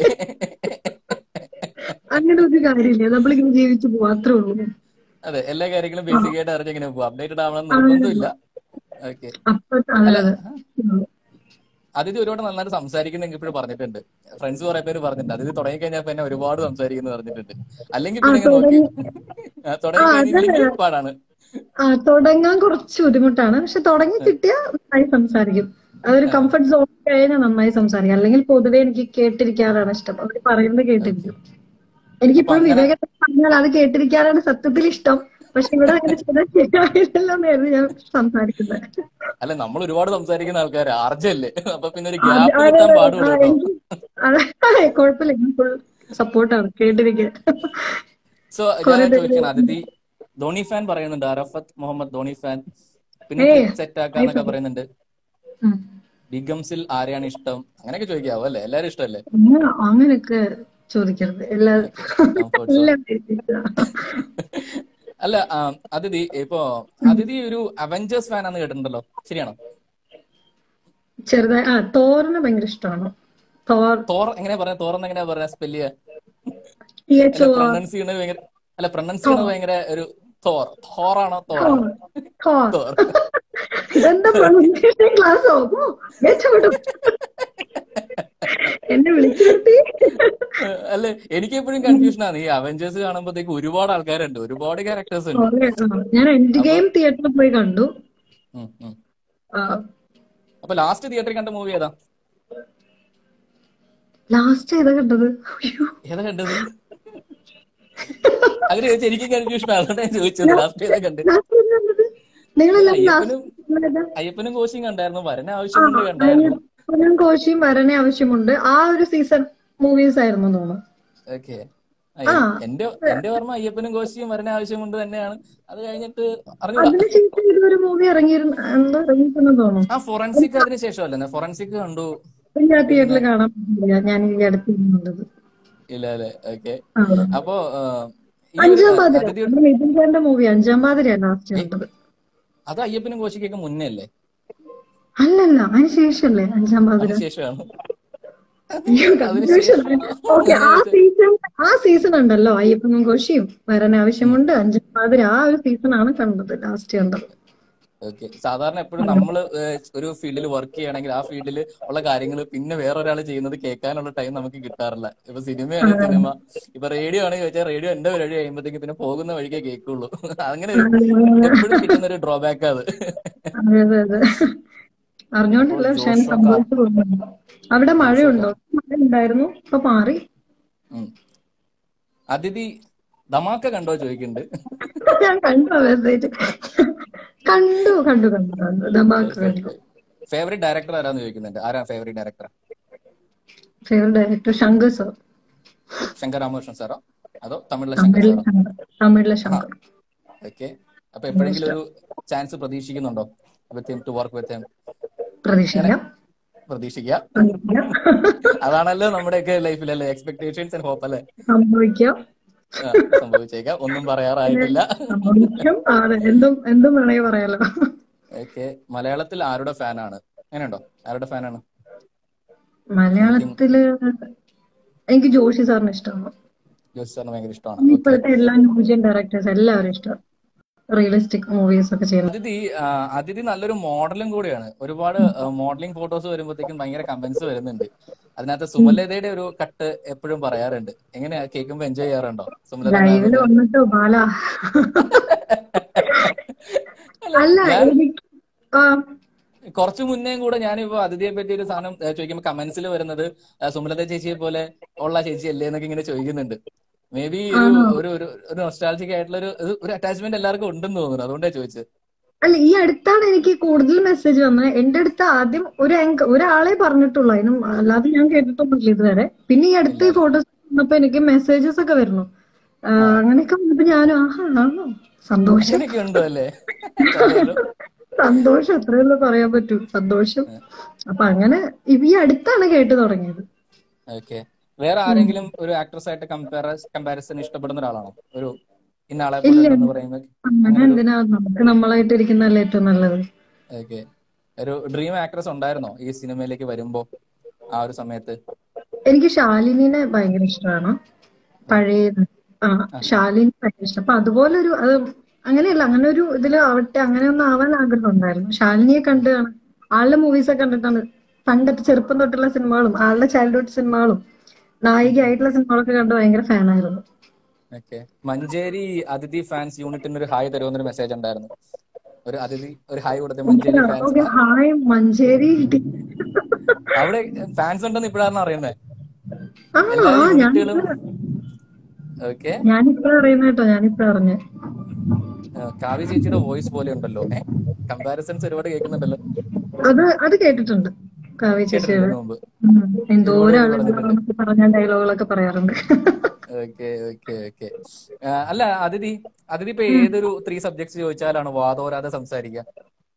S2: അങ്ങനെ ഒരു കാര്യമില്ല നമ്മളിങ്ങനെ ജീവിച്ചു പോവാ അത്രേ ഉള്ളൂ
S1: അതെ എല്ലാ കാര്യങ്ങളും ബേസിക് ആയിട്ട് അറിഞ്ഞെങ്ങനെ പോകും അപ്ഡേറ്റഡ് ആവണം നിർബന്ധമില്ല ഓക്കെ
S2: അപ്പൊ അതെ അതെ ഉം.
S1: അതിഥി ഒരുപാട് നന്നായിട്ട് സംസാരിക്കുന്നെങ്കിൽ ഇപ്പോഴും പറഞ്ഞിട്ടുണ്ട് ഫ്രണ്ട്സ് കുറെ പേര് പറഞ്ഞിട്ടുണ്ട് അതിഥി തുടങ്ങി കഴിഞ്ഞാൽ എന്നെ ഒരുപാട് സംസാരിക്കുന്നു പറഞ്ഞിട്ടുണ്ട് അല്ലെങ്കിൽ പിന്നെ ഇങ്ങനെ നോക്കി ആ, തുടങ്ങി കഴിഞ്ഞില്ലെങ്കിൽ പാടാണ്
S2: ആ തുടങ്ങാൻ കുറച്ച് ബുദ്ധിമുട്ടാണ് പക്ഷെ തുടങ്ങി കിട്ടിയാൽ നന്നായി സംസാരിക്കും അതൊരു കംഫർട്ട് സോൺ കഴിഞ്ഞാൽ നന്നായി സംസാരിക്കും അല്ലെങ്കിൽ പൊതുവെ എനിക്ക് കേട്ടിരിക്കാറാണ് ഇഷ്ടം അവർ പറയുന്നത് കേട്ടിരിക്കും എനിക്കിപ്പോഴും വിവേകം പറഞ്ഞാൽ അത് കേട്ടിരിക്കാറാണ് സത്യത്തിൽ ഇഷ്ടം പക്ഷെ ഇവിടെ അങ്ങനെ ചെയ്താൽ ശരിയായില്ലല്ലോ എന്നായിരുന്നു ഞാൻ സംസാരിക്കുന്നത്
S1: അല്ല നമ്മൾ ഒരുപാട് സംസാരിക്കുന്ന ആൾക്കാർ ആർജല്ലേ അപ്പൊ പിന്നെ ഒരു
S2: അത്
S1: ഗ്യാപ്പ്
S2: അതെ,
S1: കിട്ടാൻ
S2: അതെ,
S1: പാടുള്ളൂ
S2: ആ,
S1: കേട്ടോ
S2: എനിക്ക് അതെ, കുഴപ്പമില്ല ഞാൻ ഫുൾ സപ്പോർട്ടാണ് കേട്ടിരിക്കാൻ
S1: സോ ഞാൻ ചോദിക്കണം അതിഥി ധോണി ഫാൻ പറയുന്നുണ്ട് അറഫത്ത് മുഹമ്മദ് ധോണി ഫാൻ പിന്നെ
S2: ഏയ്.
S1: സെറ്റ് ആക്കാന്നൊക്കെ പറയുന്നുണ്ട്
S2: ഉം.
S1: ബിഗംസിൽ ആരെയാണ് ഇഷ്ടം അങ്ങനെയൊക്കെ ചോദിക്കാവോ അല്ലേ എല്ലാരും ഇഷ്ടമല്ലേ
S2: അങ്ങനെ അങ്ങനെയൊക്കെ ചോദിക്കരുത് എല്ലാ
S1: Comfort zone.
S2: എല്ലാം കേട്ടിരിക്കുക.
S1: അല്ല ആ, അതിഥി ഇപ്പോ അതിഥി ഒരു അവഞ്ചേഴ്സ് ഫാൻ ആണെന്ന് കേട്ടിട്ടുണ്ടല്ലോ ശരിയാണോ
S2: ചെറുതായി ആ തോരന് ഭയങ്കര ഇഷ്ടമാണ് തോർ
S1: തോർ എങ്ങനെയാ പറയാ തോറന്ന് എങ്ങനെയാ പറയാ സ്പെല്ല് ചെയ്യാ
S2: ടി എച്ച് ഒ
S1: പ്രൊനൗൺസ് ചെയ്യണത് ഭയങ്കര അല്ല പ്രൊനൗൺസ് ചെയ്യണത് ഭയങ്കര ഒരു തോർ തോറാണോ തോറാണോ
S2: തോർ
S1: തോർ
S2: ഇതെന്താ പ്രൊണൗൺസിയേഷൻ ക്ലാസ് ഓ രക്ഷപ്പെടും എന്നെ വിളിച്ചു നിർത്തി
S1: അല്ലെ എനിക്ക് എപ്പോഴും കൺഫ്യൂഷൻ ആണ് ഈ അവഞ്ചേഴ്സ് കാണുമ്പോഴത്തേക്ക് ഒരുപാട് ആൾക്കാരുണ്ട് ഒരുപാട് ക്യാരക്ടേഴ്സ് ഉണ്ട്
S2: ഓക്കെ, ആ. ഞാൻ എൻഡ് ഗെയിം തിയേറ്ററിൽ പോയി കണ്ടു
S1: ഉം, ഉം.
S2: ആ,
S1: അപ്പൊ ലാസ്റ്റ് തിയേറ്ററിൽ കണ്ട മൂവി ഏതാ
S2: ലാസ്റ്റ് ഏതാ കണ്ടത് അയ്യോ
S1: ഏതാ കണ്ടത് അങ്ങനെ ചോദിച്ചാൽ എനിക്ക് കൺഫ്യൂഷൻ അതുകൊണ്ട് ഞാൻ ചോദിച്ചത് ലാസ്റ്റ് ഏതാ കണ്ടത്
S2: ലാസ്റ്റ് ഏതാ കണ്ടത് നിങ്ങളെല്ലാം
S1: അയ്യപ്പനും
S2: ലാസ്റ്റ്
S1: അയ്യപ്പനും കോശിയും കണ്ടായിരുന്നു വരന ആവശ്യമുണ്ട് കണ്ടായിരുന്നു
S2: അയ്യപ്പനും കോശിയും വരനെ ആവശ്യമുണ്ട് ആ ഒരു സീസൺ മൂവീസ് ആയിരുന്നു തോന്നുന്നു
S1: ഓക്കെ
S2: ആ.
S1: എന്റെ എന്റെ ഓർമ്മ അയ്യപ്പനും കോശിയും വരന ആവശ്യമുണ്ട് തന്നെയാണ് അത് കഴിഞ്ഞിട്ട് അറിഞ്ഞൂടാ
S2: അതിനുശേഷം ഇതൊരു മൂവി ഇറങ്ങിയിരുന്നു എന്തോ ഇറങ്ങിയിട്ടുണ്ടെന്ന് തോന്നുന്നു
S1: ആ ഫോറൻസിക് അതിന് ശേഷമല്ലേ ഫോറൻസിക് കണ്ടു
S2: ഞാൻ തിയേറ്ററിൽ കാണാൻ പറ്റില്ല ഞാൻ ഈ അടുത്ത് കണ്ടത്
S1: ഇല്ല അല്ലേ ഓക്കെ
S2: ആ.
S1: അപ്പോ ആ, ഈ ഒരു
S2: അഞ്ചാം പാതിര
S1: അതിഥി
S2: നമ്മുടെ നിതിൻ ചേട്ടന്റെ മൂവി അഞ്ചാം പാതിരയാണ് ലാസ്റ്റ് കണ്ടത്
S1: അത് അയ്യപ്പനും കോശിക്കൊക്കെ മുന്നേ അല്ലേ
S2: അല്ലല്ല അതിന് ശേഷല്ലേ അഞ്ചാം പാതിര
S1: അതിന് ശേഷമാണ്
S2: കൺഫ്യൂഷൻ ഓക്കെ ആ സീസൺ ആ സീസൺ ഉണ്ടല്ലോ അയ്യപ്പനും കോശിയും വരാൻ ആവശ്യമുണ്ട് അഞ്ചാം പാതിര ആ ഒരു സീസൺ ആണ് കണ്ടത് ലാസ്റ്റ് കണ്ടത്
S1: ഓക്കെ സാധാരണ എപ്പോഴും നമ്മൾ ഒരു ഫീൽഡിൽ വർക്ക് ചെയ്യണമെങ്കിൽ ആ ഫീൽഡിൽ ഉള്ള കാര്യങ്ങൾ പിന്നെ വേറൊരാൾ ചെയ്യുന്നത് കേൾക്കാനുള്ള ടൈം നമുക്ക് കിട്ടാറില്ല ഇപ്പൊ സിനിമയാണ് സിനിമ ഇപ്പൊ റേഡിയോ ആണ് ചോദിച്ചാൽ റേഡിയോ എന്റെ പരിപാടി കഴിയുമ്പോഴത്തേക്ക് പിന്നെ പോകുന്ന വഴിക്കേ കേൾക്കുള്ളൂ അങ്ങനെ എപ്പോഴും കിട്ടുന്ന ഒരു ഡ്രോബാക്ക് അത്
S2: അതെ അതെ അതെ അറിഞ്ഞോണ്ടില്ല പക്ഷെ അതിന് സംഭവിച്ചു പോകുന്നുണ്ട് അവിടെ മഴയുണ്ടോ മഴ ഉണ്ടായിരുന്നു ഇപ്പൊ മാറി
S1: ഉം. അതിഥി ധമാക്ക കണ്ടോ ചോദിക്കുന്നുണ്ട്
S2: ഞാൻ കണ്ടു മെസ്സേജ് കണ്ടു കണ്ടു കണ്ടു കണ്ടു ദമാക്ക് കണ്ടു
S1: ഫേവറേറ്റ് ഡയറക്ടർ ആരാന്ന് ചോദിക്കുന്നുണ്ട് ആരാ favourite director
S2: favourite director Shankar sir
S1: Shankar Ramakrishnan സാറോ അതോ തമിഴിലെ ശങ്കർ
S2: തമിഴിലെ
S1: സാറോ
S2: ശങ്കർ തമിഴിലെ ശങ്കർ
S1: ഓക്കെ അപ്പൊ എപ്പോഴെങ്കിലും ഒരു ചാൻസ് പ്രതീക്ഷിക്കുന്നുണ്ടോ with him to work with him
S2: പ്രതീക്ഷിക്കാം
S1: പ്രതീക്ഷിക്കുക
S2: പ്രതീക്ഷിക്കാം.
S1: അതാണല്ലോ നമ്മുടെയൊക്കെ ലൈഫിലല്ലേ എക്സ്പെക്ടേഷൻസ് ആൻഡ് ഹോപ്പ് അല്ലേ
S2: സംഭവിക്കാം
S1: ആ, സംഭവിച്ചേക്കാം ഒന്നും പറയാറായിട്ടില്ല
S2: സംഭവിക്കും അതെ എന്തും എന്തും വേണമെങ്കിൽ പറയാലോ
S1: ഓക്കെ മലയാളത്തിൽ ആരുടെ ഫാനാണ് അങ്ങനെയുണ്ടോ ആരുടെ ഫാനാണ്
S2: മലയാളത്തില് എനിക്ക് ജോഷി സാറിന് ഇഷ്ടമാണ്
S1: ജോസ് സാറിന് ഭയങ്കര ഇഷ്ടമാണ് ഓക്കെ
S2: ഇപ്പോഴത്തെ എല്ലാ ന്യൂജൻ ഡയറക്ടേഴ്സ് എല്ലാവരും ഇഷ്ടം റിയലിസ്റ്റിക് മൂവീസ് ഒക്കെ ചെയ്യുന്നത്
S1: അതിഥി ആ, അതിഥി നല്ലൊരു മോഡലും കൂടിയാണ് ഒരുപാട് മോഡലിംഗ് ഫോട്ടോസ് വരുമ്പോഴത്തേക്കും ഭയങ്കര കമന്റ്സ് വരുന്നുണ്ട് അതിനകത്ത് സുമലതയുടെ ഒരു കട്ട് എപ്പോഴും പറയാറുണ്ട് എങ്ങനെയാ കേൾക്കുമ്പോ എൻജോയ് ചെയ്യാറുണ്ടോ സുമലത
S2: ലൈവില് വന്നിട്ടോ ബാല അല്ല
S1: ഞാൻ
S2: എനിക്ക് ആ
S1: കുറച്ചു മുന്നേ കൂടെ ഞാനിപ്പോ അതിഥിയെ പറ്റി ഒരു സാധനം ഏ, ചോദിക്കുമ്പോൾ കമന്റ്സിൽ വരുന്നത് ആ, സുമലത ചേച്ചിയെ പോലെ ഉള്ള ചേച്ചി അല്ലേ എന്നൊക്കെ ഇങ്ങനെ ചോദിക്കുന്നുണ്ട് മേ ബി ഒരു
S2: ആണോ
S1: ഒരു ഒരു ഒരു നൊസ്റ്റാൾജിക് ആയിട്ടുള്ള ഒരു ഒരു- ഒരു അറ്റാച്ച്മെന്റ് എല്ലാവർക്കും ഉണ്ടെന്ന് തോന്നുന്നു അതുകൊണ്ടാണ് ചോദിച്ചത്
S2: അല്ല ഈ അടുത്താണ് എനിക്ക് കൂടുതൽ മെസ്സേജ് വന്നത് എന്റെ അടുത്ത് ആദ്യം ഒരു ആങ്കർ ഒരാളെ പറഞ്ഞിട്ടുള്ളൂ അതിനും അല്ലാതെ ഞാൻ കേട്ടിട്ടൊന്നുമില്ല ഇതുവരെ പിന്നെ ഈ അടുത്ത് ഈ ഫോട്ടോസ് വന്നപ്പോ എനിക്ക് മെസ്സേജസ് ഒക്കെ വരുന്നു ആ, അങ്ങനെയൊക്കെ വന്നപ്പോ ഞാനും ആഹാ ആണോ സന്തോഷം
S1: അങ്ങനെയൊക്കെ ഉണ്ടോ അല്ലേ സന്തോഷം.
S2: സന്തോഷം അത്രയല്ലേ പറയാൻ പറ്റൂ സന്തോഷം അപ്പൊ അങ്ങനെ ഇവ- ഈ അടുത്താണ് കേട്ടു തുടങ്ങിയത്
S1: ഓക്കെ വേറെ ആരെങ്കിലും ഒരു ആക്ട്രസ് ആയിട്ട് കമ്പയർ കമ്പാരിസൺ ഇഷ്ടപ്പെടുന്ന ഒരാളാണോ ഒരു ഇന്ന ആളെ പോലെ
S2: ഇല്ല
S1: ഉണ്ടെന്ന് പറയുമ്പോൾ
S2: അങ്ങനെ എന്തിനാ നമുക്ക് നമ്മളായിട്ട് ഇരിക്കുന്നതല്ലേ ഏറ്റവും നല്ലത്
S1: ഓക്കെ ഒരു ഡ്രീം ആക്ട്രസ് ഉണ്ടായിരുന്നോ ഈ സിനിമയിലേക്ക് വരുമ്പോ ആ ഒരു സമയത്ത്
S2: എനിക്ക് ശാലിനിനെ ഭയങ്കര ഇഷ്ടമാണ് പഴയ ആ ശാലിനി ഭയങ്കര ഇഷ്ടം അപ്പൊ അതുപോലെ ഒരു അത് അങ്ങനെയല്ല അങ്ങനെ ഒരു ഇതിൽ ആവട്ടെ അങ്ങനെ ഒന്നും ആവാൻ ആഗ്രഹം ഉണ്ടായിരുന്നു ശാലിനിയെ കണ്ടാണ് ആളുടെ മൂവീസ് ഒക്കെ കണ്ടിട്ടാണ് പണ്ടത്തെ ചെറുപ്പം തൊട്ടുള്ള സിനിമകളും ആളുടെ ചൈൽഡ്ഹുഡ് സിനിമകളും നായികയായിട്ടുള്ള സിനിമകളൊക്കെ കണ്ട് ഭയങ്കര ഫാനായിരുന്നു
S1: ഓക്കെ മഞ്ചേരി അതിഥി ഫാൻസ് യൂണിറ്റിന് ഒരു ഹായ് തരുമെന്നൊരു മെസ്സേജ് ഉണ്ടായിരുന്നു ഒരു അതിഥി ഒരു ഹായ് കൊടുത്ത Manjeri fans
S2: okay hi Manjeri
S1: അവിടെ ഫാൻസ് ഉണ്ടെന്ന് ഇപ്പോഴാണ് അറിയുന്നത്
S2: ആണോ
S1: എല്ലാ
S2: ആ ഞാൻ
S1: യൂണിറ്റുകളും ഓക്കെ
S2: ഞാനിപ്പോ അറിയുന്ന കേട്ടോ ഞാനിപ്പോ അറിഞ്ഞു
S1: കാവ്യ ചേച്ചിയുടെ വോയിസ് പോലെ ഉണ്ടല്ലോ ഏഹ് കമ്പാരിസൺസ് ഒരുപാട് കേൾക്കുന്നുണ്ടല്ലോ
S2: അത് അത് കേട്ടിട്ടുണ്ട് കാവ്യ ചേച്ചിയുടെ
S1: കേട്ടിട്ടുണ്ട് മുമ്പ്
S2: ഉം. എന്തോരം
S1: ഒരുപാട്
S2: ആളുകൾ
S1: പറഞ്ഞിട്ടുണ്ട്
S2: നമുക്ക് പറഞ്ഞ ഡയലോഗുകളൊക്കെ പറയാറുണ്ട്
S1: ഓക്കെ ഓക്കെ ഓക്കെ അല്ല അതിഥി അതിഥി ഇപ്പൊ ഏതൊരു ത്രീ സബ്ജക്ട്സ് ചോദിച്ചാലാണ് വാദോരാതെ സംസാരിക്കുക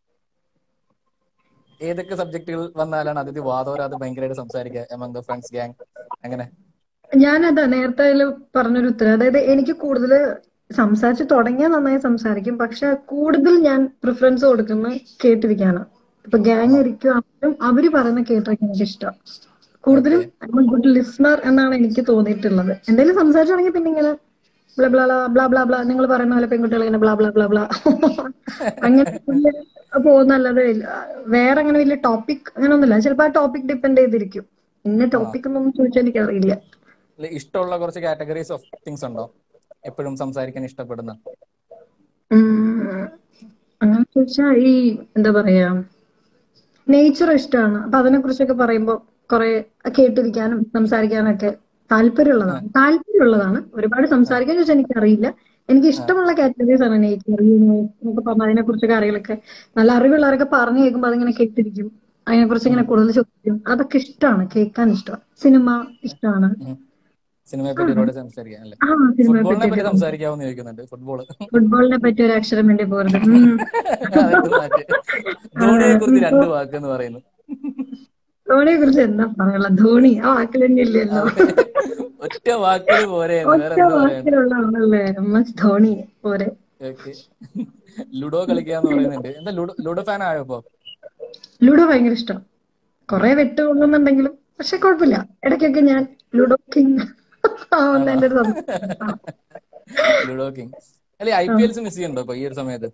S1: ഏതൊക്കെ സബ്ജക്റ്റുകൾ വന്നാലാണ് അതിഥി വാദോരാതെ ഭയങ്കരമായിട്ട് സംസാരിക്കുക എമംഗ് ദ ഫ്രണ്ട്സ് ഗ്യാങ് അങ്ങനെ
S2: ഞാനതാ നേരത്തെ അതില് പറഞ്ഞൊരു ഉത്തരം അതായത് എനിക്ക് കൂടുതൽ സംസാരിച്ച് തുടങ്ങിയാൽ നന്നായി സംസാരിക്കും പക്ഷെ കൂടുതൽ ഞാൻ പ്രിഫറൻസ് കൊടുക്കുന്ന കേട്ടിരിക്കാനാണ് ഇപ്പൊ ഗ്യാങ് ഇരിക്കുവാണെങ്കിലും അവര് പറയുന്ന കേട്ടിരിക്കാൻ എനിക്ക് ഇഷ്ടം കൂടുതലും ഗുഡ് ലിസ്ണർ എന്നാണ് എനിക്ക് തോന്നിയിട്ടുള്ളത് എന്തെങ്കിലും സംസാരിച്ചു തുടങ്ങി പിന്നെ ഇങ്ങനെ blah blah blah blah blah നിങ്ങൾ പറയുന്ന പോലെ പെൺകുട്ടികൾ ഇങ്ങനെ ബ്ലാ ബ്ലാ ബ്ലാ ബ്ലാ അങ്ങനെ പോകുന്നല്ലാതെ വേറെ അങ്ങനെ വലിയ ടോപ്പിക് അങ്ങനെ ഒന്നുമില്ല ചിലപ്പോ ആ ടോപ്പിക് ഡിപ്പെൻഡ് ചെയ്തിരിക്കും ഇന്ന ടോപ്പിക് എന്നൊന്നും ചോദിച്ചാൽ എനിക്ക് അറിയില്ല
S1: അല്ല, ഇഷ്ടമുള്ള കുറച്ച് കാറ്റഗറീസ് ഓഫ് തിങ്സ് ഉണ്ടോ എപ്പോഴും സംസാരിക്കാൻ ഇഷ്ടപ്പെടുന്ന
S2: ഉം, അങ്ങനെ ചോദിച്ചാ ഈ എന്താ പറയാ നേച്ചർ ഇഷ്ടമാണ് അപ്പൊ അതിനെ കുറിച്ചൊക്കെ പറയുമ്പോ കുറെ കേട്ടിരിക്കാനും സംസാരിക്കാനും ഒക്കെ താല്പര്യമുള്ളതാണ് താല്പര്യമുള്ളതാണ് ഒരുപാട് സംസാരിക്കാൻ ചോദിച്ചാൽ എനിക്ക് അറിയില്ല എനിക്ക് ഇഷ്ടമുള്ള കാറ്റഗറീസ് ആണ് നേച്ചർ എന്നൊക്കെ പറഞ്ഞ അതിനെ കുറിച്ചൊക്കെ അറികളൊക്കെ നല്ല അറിവുള്ളവരൊക്കെ പറഞ്ഞു കേൾക്കുമ്പോൾ അതിങ്ങനെ കേട്ടിരിക്കും അതിനെ കുറിച്ച് ഇങ്ങനെ കൂടുതൽ ചോദിക്കും അതൊക്കെ ഇഷ്ടമാണ് കേൾക്കാൻ ഇഷ്ടമാണ് സിനിമ ഇഷ്ടമാണ്
S1: സിനിമയെ പറ്റി ഒരുപാട് സംസാരിക്കാൻ അല്ലേ
S2: ആ സിനിമയെ
S1: ഫുട്ബോളിനെ
S2: പറ്റി
S1: പറ്റി സംസാരിക്കാമെന്ന് ചോദിക്കുന്നുണ്ട് ഫുട്ബോൾ
S2: ഫുട്ബോളിനെ പറ്റി ഒരു അക്ഷരം വേണ്ടി പോരുത് ഉം.
S1: അതൊക്കെ മാറ്റി ധോണിയെ കുറിച്ച് രണ്ട് വാക്ക് എന്ന് പറയുന്നു
S2: ധോണിയെ കുറിച്ച് എന്താ പറയാനുള്ള ധോണി ആ വാക്കിൽ തന്നെ ഇല്ലല്ലോ
S1: ഒറ്റ വാക്കിൽ പോരെ വേറെ
S2: ഒറ്റ
S1: എന്ത് പറയാൻ
S2: വാക്കിലുള്ള ആളല്ലേ എം എസ് ധോണി പോരെ
S1: ഓക്കെ ലുഡോ കളിക്കാന്ന് പറയുന്നുണ്ട് എന്താ ലുഡോ ലുഡോ ഫാൻ ആയോ ഇപ്പൊ
S2: ലൂഡോ ഭയങ്കര ഇഷ്ടം കൊറേ വെട്ട് കൊള്ളുന്നുണ്ടെങ്കിലും പക്ഷെ കുഴപ്പമില്ല ഇടയ്ക്കൊക്കെ ഞാൻ ലുഡോ കിങ് ആവുന്ന എന്റെ ഒരു സംഭവം ആ.
S1: ലുഡോ കിങ് അല്ലെ ഐ പി എൽസ് മിസ് ചെയ്യുന്നുണ്ടോ ഇപ്പൊ ഈ ഒരു സമയത്ത്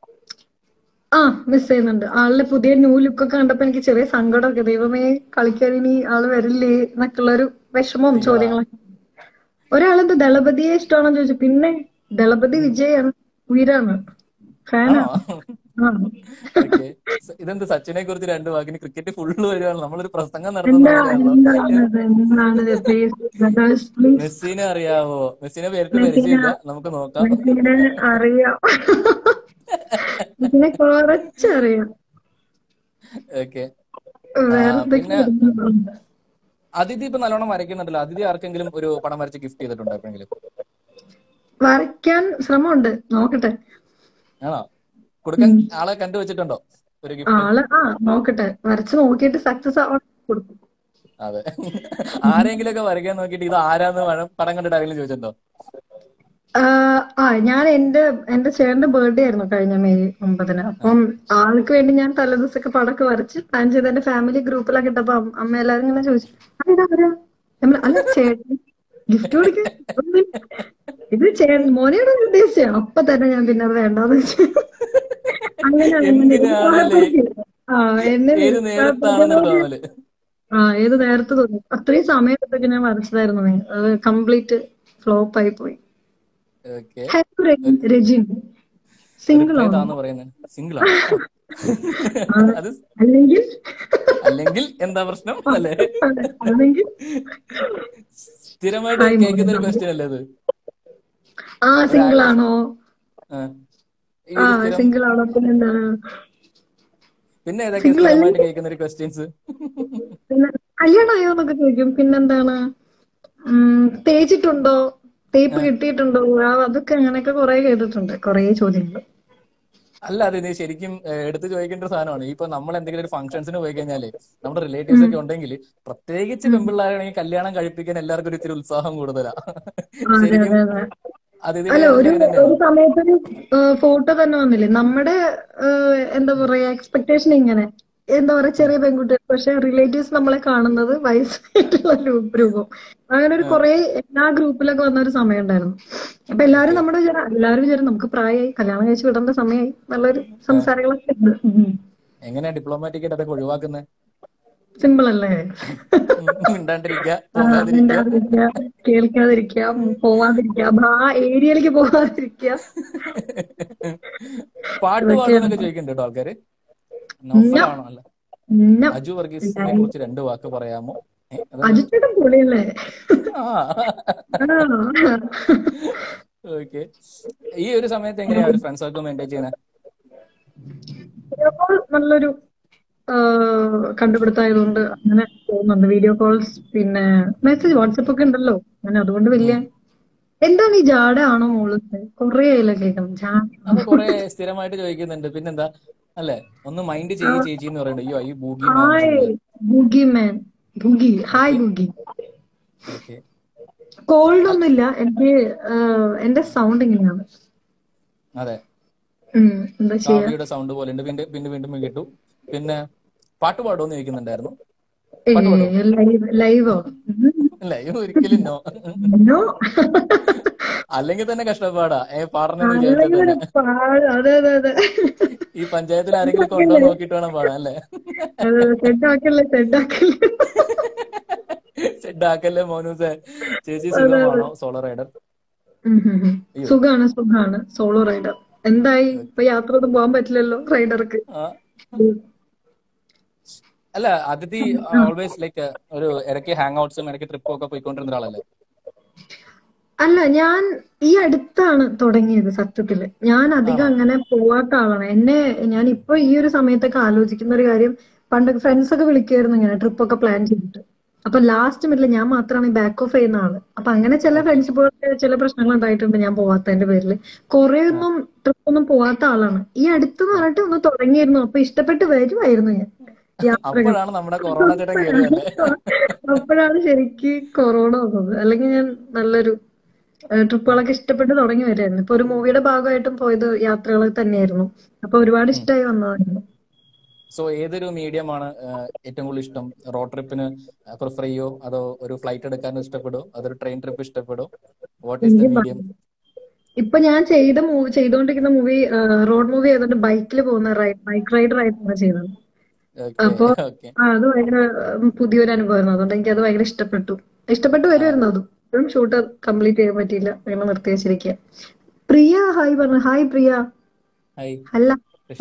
S2: ആ മിസ് ചെയ്യുന്നുണ്ട് ആളുടെ പുതിയ ന്യൂ ലുക്ക് ഒക്കെ കണ്ടപ്പോ എനിക്ക് ചെറിയ സങ്കടമൊക്കെ ദൈവമേ കളിക്കാൻ ഇനി ആള് വരില്ലേ എന്നൊക്കെയുള്ള ഒരു വിഷമവും ചോദ്യങ്ങളൊക്കെ ഒരാളെന്ത് ദളപതിയെ ഇഷ്ടമാണോ ചോദിച്ചു പിന്നെ ദളപതി വിജയാണ് ഉയരാണ് ഫാനാ
S1: ആണോ
S2: ആ
S1: ഓക്കെ ഇതെന്ത് സച്ചിനെ കുറിച്ച് രണ്ട് വാക്കിന് ക്രിക്കറ്റ് ഫുള്ള് വരുവാണ് നമ്മളൊരു പ്രസംഗം
S2: എന്താ
S1: നടത്തുന്ന പോലെയാണല്ലോ
S2: എന്താണത് എന്താണത് പ്ലീസ് ബ്രദേഴ്സ് പ്ലീസ്
S1: മെസ്സിനെ അറിയാവോ മെസ്സിനെ പേരിട്ട് പരിചയമില്ല നമുക്ക് നോക്കാം
S2: മെസ്സിനെ അറിയാം മെസ്സിനെ കുറച്ചറിയാം
S1: ഓക്കെ
S2: വേറെ
S1: പിന്നെ
S2: എന്തൊക്കെയാ
S1: അതിഥി ഇപ്പൊ നല്ലോണം വരയ്ക്കുന്നുണ്ടല്ലോ അതിഥി ആർക്കെങ്കിലും ഒരു പടം വരച്ച് ഗിഫ്റ്റ് ചെയ്തിട്ടുണ്ടോ എപ്പോഴെങ്കിലും
S2: വരയ്ക്കാൻ ശ്രമമുണ്ട് നോക്കട്ടെ
S1: ആണോ കൊടുക്കാൻ ആളെ കണ്ടുവച്ചിട്ടുണ്ടോ ഒരു ഗിഫ്റ്റ്
S2: ആള് ആ നോക്കട്ടെ വരച്ച് നോക്കിയിട്ട് സക്സസ് ആവാൻ കൊടുക്കും
S1: അതെ ആരെങ്കിലും ഒക്കെ വരയ്ക്കാൻ നോക്കിയിട്ട് ഇത് ആരാന്ന് പടം പടം കണ്ടിട്ട് ആരെങ്കിലും ചോദിച്ചിട്ടുണ്ടോ
S2: ആ ആ, ഞാൻ എന്റെ എന്റെ ചേട്ടന്റെ ബർത്ത്ഡേ ആയിരുന്നു കഴിഞ്ഞ മെയ് ഒമ്പതിന് അപ്പം ആൾക്ക് വേണ്ടി ഞാൻ തലേദിവസമൊക്കെ പടമൊക്കെ വരച്ച് പ്ലാൻ ചെയ്ത് എന്റെ ഫാമിലി ഗ്രൂപ്പിലൊക്കെ ഇട്ടപ്പോ അമ്മ അമ്മ എല്ലാരും ഇങ്ങനെ ചോദിച്ചു "ആ, ഇതാരാ?" ഞാൻ പറഞ്ഞു, അല്ല ചേട്ടൻ ഗിഫ്റ്റ് കൊടുക്കാൻ ഇത് ചേട്ടൻ മോനെയോട് ഉദ്ദേശിച്ച അപ്പൊ തന്നെ ഞാൻ പിന്നെ അത് വേണ്ടാന്ന് വെച്ചു അങ്ങനെ അങ്ങനെ
S1: എന്തിനാണല്ലേ?
S2: ആ എന്നെ
S1: ഏത് നേരത്താണെന്ന് തോന്നല്
S2: ആ ഏത് നേരത്തെ തോന്നി അത്രയും സമയത്തൊക്കെ ഞാൻ വരച്ചതായിരുന്നു മേ. അത് കംപ്ലീറ്റ് ഫ്ലോപ്പ് ആയി പോയി
S1: ഓക്കെ
S2: ഹലോ രെ- രജിൻ സിംഗിൾ ആണോ
S1: ഏതാന്ന് പറയുന്നത് സിംഗിൾ ആണ് അത്
S2: അല്ലെങ്കിൽ
S1: അല്ലെങ്കിൽ എന്താ പ്രശ്നം അല്ലേ
S2: അതെ, അല്ലെങ്കിൽ
S1: സ്ഥിരമായിട്ട് കേൾക്കുന്ന ഒരു ക്വസ്റ്റ്യൻ അല്ലേ അത്
S2: ആ സിംഗിൾ ആണോ
S1: ആ. ഈ
S2: ആ
S1: ഒരു സ്ഥിരം
S2: സിംഗിൾ ആണോ പിന്നെ എന്താണ്
S1: പിന്നെ ഏതൊക്കെ സ്ഥിരമായിട്ട് കേൾക്കുന്ന ഒരു ക്വസ്റ്റ്യൻസ്
S2: പിന്നെ കല്യാണമായോ എന്നൊക്കെ ചോദിക്കും പിന്നെന്താണ് ഉം, തേച്ചിട്ടുണ്ടോ തേപ്പ് കിട്ടിയിട്ടുണ്ടോ ആ, അതൊക്കെ അങ്ങനെയൊക്കെ കുറെ കേട്ടിട്ടുണ്ട് കുറെ ചോദ്യങ്ങൾ
S1: അല്ല അത് ഇത് ശരിക്കും ഏഹ്, എടുത്ത് ചോദിക്കേണ്ട ഒരു സാധനമാണ് ഇപ്പൊ നമ്മൾ എന്തെങ്കിലും ഒരു ഫംഗ്ഷൻസിന് പോയി കഴിഞ്ഞാല് നമ്മുടെ റിലേറ്റീവ്സ് ഒക്കെ ഉണ്ടെങ്കിൽ പ്രത്യേകിച്ച് പെൺപിള്ളേരാണെങ്കിൽ കല്യാണം കഴിപ്പിക്കാൻ എല്ലാവർക്കും ഒരു ഇത്തിരി ഉത്സാഹം കൂടുതലാ
S2: അതെ
S1: ശരിക്കും
S2: അതെ അതെ
S1: അതിഥി
S2: അല്ല ഒരു
S1: അങ്ങനെ തന്നെയാണ്
S2: ഒരു സമയത്തൊരു ഫോട്ടോ തന്നെ വന്നില്ലേ നമ്മുടെ ഏഹ്, എന്താ പറയാ എക്സ്പെക്ടേഷൻ ഇങ്ങനെ എന്താ പറയാ ചെറിയ പെൺകുട്ടികൾ പക്ഷെ റിലേറ്റീവ്സ് നമ്മളെ കാണുന്നത് വയസ്സായിട്ടുള്ള രൂ- രൂപം അങ്ങനെ ഒരു കുറെ എല്ലാ ഗ്രൂപ്പിലൊക്കെ വന്ന ഒരു സമയം ഉണ്ടായിരുന്നു അപ്പൊ എല്ലാരും നമ്മുടെ വിചാരം എല്ലാരും വിചാരം നമുക്ക് പ്രായമായി കല്യാണം കഴിച്ച് വിടേണ്ട സമയമായി നല്ലൊരു സംസാരങ്ങളൊക്കെ ഉണ്ട്
S1: എങ്ങനെയാ ഡിപ്ലോമാറ്റിക് ആയിട്ട് അതൊക്കെ ഒഴിവാക്കുന്നത്
S2: സിമ്പിൾ അല്ലേ
S1: മിണ്ടാണ്ടിരിക്കുക
S2: ആ,
S1: പോകാതിരിക്കുക
S2: മിണ്ടാതിരിക്കുക കേൾക്കാതിരിക്കുക പോവാതിരിക്കുക അപ്പൊ ആ ഏരിയയിലേക്ക് പോവാതിരിക്കുക
S1: പാട്ട് പാടുന്നൊക്കെ ചോദിക്കുന്നുണ്ട് കേട്ടോ ആൾക്കാര് നൗഫലാണോ അല്ല
S2: പിന്നെ
S1: അജു വർഗീസിനെ കുറിച്ച് രണ്ട് വാക്ക് പറയാമോ ഏ, അത്
S2: അജിത്തേട്ടൻ പൊളിയല്ലേ
S1: ആ
S2: ആ.
S1: ഓക്കെ ഈ ഒരു സമയത്ത് എങ്ങനെയാ ഒരു ഫ്രണ്ട്സ് ഒക്കെ മെയിൻറ്റെയിൻ ചെയ്യുന്നത്
S2: വീഡിയോ കോൾ നല്ലൊരു ആ, കണ്ടുപിടുത്തമായതുകൊണ്ട് അങ്ങനെ പോകുന്നുണ്ട് വീഡിയോ കോൾസ് പിന്നെ മെസ്സേജ് വാട്സപ്പ് ഒക്കെ ഉണ്ടല്ലോ അങ്ങനെ അതുകൊണ്ട് വലിയ എന്താണ് ഈ ജാട ആണോ മോള് കൊറേ ആയില്ല കേൾക്കണം ജാട
S1: അത് കുറെ സ്ഥിരമായിട്ട് ചോദിക്കുന്നുണ്ട് പിന്നെന്താ അല്ലെ ഒന്ന് മൈൻഡ് ചെയ്യ് ചേച്ചി എന്ന് പറയുന്നുണ്ട് അയ്യോ ഈ boogie
S2: hi boogie man boogie hi boogie
S1: okay
S2: cold ഒന്നുമില്ല എനിക്ക് ആ, എന്റെ സൗണ്ട് ഇങ്ങനെയാണ്
S1: അതെ
S2: ഉം, എന്താ ചെയ്യാ
S1: കാവ്യയുടെ സൗണ്ട് പോലെ ഉണ്ട് പിന്നെ പിന്നെ വീണ്ടും കേട്ടു പിന്നെ പാട്ട് പാടുമെന്ന് ചോദിക്കുന്നുണ്ടായിരുന്നു
S2: ഏ, ലൈവ് ലൈവോ
S1: അല്ല ഇത് ഒരിക്കലും നോ
S2: നോ
S1: അല്ലെങ്കിൽ തന്നെ കഷ്ടപ്പാടാ ഏ പാടണെന്ന് വിചാരിച്ചാൽ തന്നെ
S2: അതെ അതെ അതെ
S1: ഈ പഞ്ചായത്തിൽ ആരെങ്കിലും കൊണ്ടോ നോക്കിയിട്ട് വേണം പാടാൻ അല്ലേ
S2: അതെ സെഡാക്കല്ലേ സെഡാക്കല്ലേ
S1: സെഡാക്കല്ലേ മോനൂസേ ചേച്ചി സുഖമാണോ സോളോ റൈഡർ
S2: ഉം ഉം ഉം. സുഖാണ് സുഖാണ് സോളോ റൈഡർ എന്തായി ഇപ്പൊ യാത്ര ഒന്നും പോകാൻ പറ്റില്ലല്ലോ റൈഡർക്ക്
S1: ആ അല്ല അതിഥി ഓൾവേസ് ലൈക്ക് ഒരു ഇടയ്ക്ക് ഹാങ് ഔട്ട്സും ഇടയ്ക്ക് ട്രിപ്പും ഒക്കെ പോയിക്കൊണ്ടിരുന്ന ഒരാളല്ലേ
S2: അല്ല ഞാൻ ഈ അടുത്താണ് തുടങ്ങിയത് സത്യത്തില് ഞാൻ അധികം അങ്ങനെ പോവാത്ത ആളാണ് എന്നെ ഞാൻ ഇപ്പൊ ഈ ഒരു സമയത്തൊക്കെ ആലോചിക്കുന്ന ഒരു കാര്യം പണ്ട് ഫ്രണ്ട്സ് ഒക്കെ വിളിക്കുമായിരുന്നു ഇങ്ങനെ ട്രിപ്പ് ഒക്കെ പ്ലാൻ ചെയ്തിട്ട് അപ്പൊ ലാസ്റ്റ് മിഡിൽ ഞാൻ മാത്രമാണ് ബാക്ക് ഓഫ് ചെയ്യുന്ന ആള് അപ്പൊ അങ്ങനെ ചില ഫ്രണ്ട്ഷിപ്പുകൾ ചില പ്രശ്നങ്ങൾ ഉണ്ടായിട്ടുണ്ട് ഞാൻ പോവാത്തതിന്റെ പേരിൽ കുറെ ഒന്നും ട്രിപ്പ് ഒന്നും പോവാത്ത ആളാണ് ഈ അടുത്തെന്ന് പറഞ്ഞിട്ട് ഒന്ന് തുടങ്ങിയിരുന്നു അപ്പൊ ഇഷ്ടപ്പെട്ട് വരുമായിരുന്നു ഞാൻ യാത്രകൾ
S1: അപ്പോഴാണ് നമ്മുടെ കൊറോണ ചേട്ടൻ കയറിയല്ലേ
S2: അപ്പോഴാണ് ശരിക്ക് കൊറോണ വന്നത് അല്ലെങ്കിൽ ഞാൻ നല്ലൊരു ട്രിപ്പുകളൊക്കെ ഇഷ്ടപ്പെട്ട് തുടങ്ങി വരുമായിരുന്നു ഇപ്പൊ ഒരു മൂവിയുടെ ഭാഗമായിട്ടും പോയത് യാത്രകൾ തന്നെയായിരുന്നു അപ്പൊ ഒരുപാട് ഇഷ്ടമായി വന്നതായിരുന്നു
S1: സോ ഏതൊരു മീഡിയമാണ് ഏറ്റവും കൂടുതൽ ഇഷ്ടം റോഡ് ട്രിപ്പിന് പ്രിഫർ ചെയ്യോ അതോ ഒരു ഫ്ലൈറ്റ് എടുക്കാൻ ഇഷ്ടപ്പെടോ അതൊരു ട്രെയിൻ ട്രിപ്പ് ഇഷ്ടപ്പെടോ വാട്ട് ഈസ് ദ
S2: എനിക്ക്
S1: മീഡിയം
S2: ഇപ്പൊ ഞാൻ ചെയ്ത മൂവി ചെയ്തുകൊണ്ടിരിക്കുന്ന മൂവി റോഡ് മൂവി ആയതുകൊണ്ട് ബൈക്കിൽ പോകുന്ന റൈഡ് ബൈക്ക് റൈഡർ ആയിട്ടാണ് ചെയ്തത്
S1: ഓക്കെ
S2: അപ്പൊ
S1: ഓക്കെ
S2: ആ, അത് ഭയങ്കര ഉം, പുതിയൊരു അനുഭവമായിരുന്നു അതുകൊണ്ട് എനിക്ക് അത് ഭയങ്കര ഇഷ്ടപ്പെട്ടു ഇഷ്ടപ്പെട്ടു വരുമായിരുന്നു അതും ഇപ്പോഴും ഷൂട്ട് കംപ്ലീറ്റ് ചെയ്യാൻ പറ്റിയില്ല അങ്ങനെ നിർത്തി വെച്ചിരിക്കുക പ്രിയ ഹായ് പറഞ്ഞു ഹായ് പ്രിയ
S1: ഹായ്
S2: അല്ല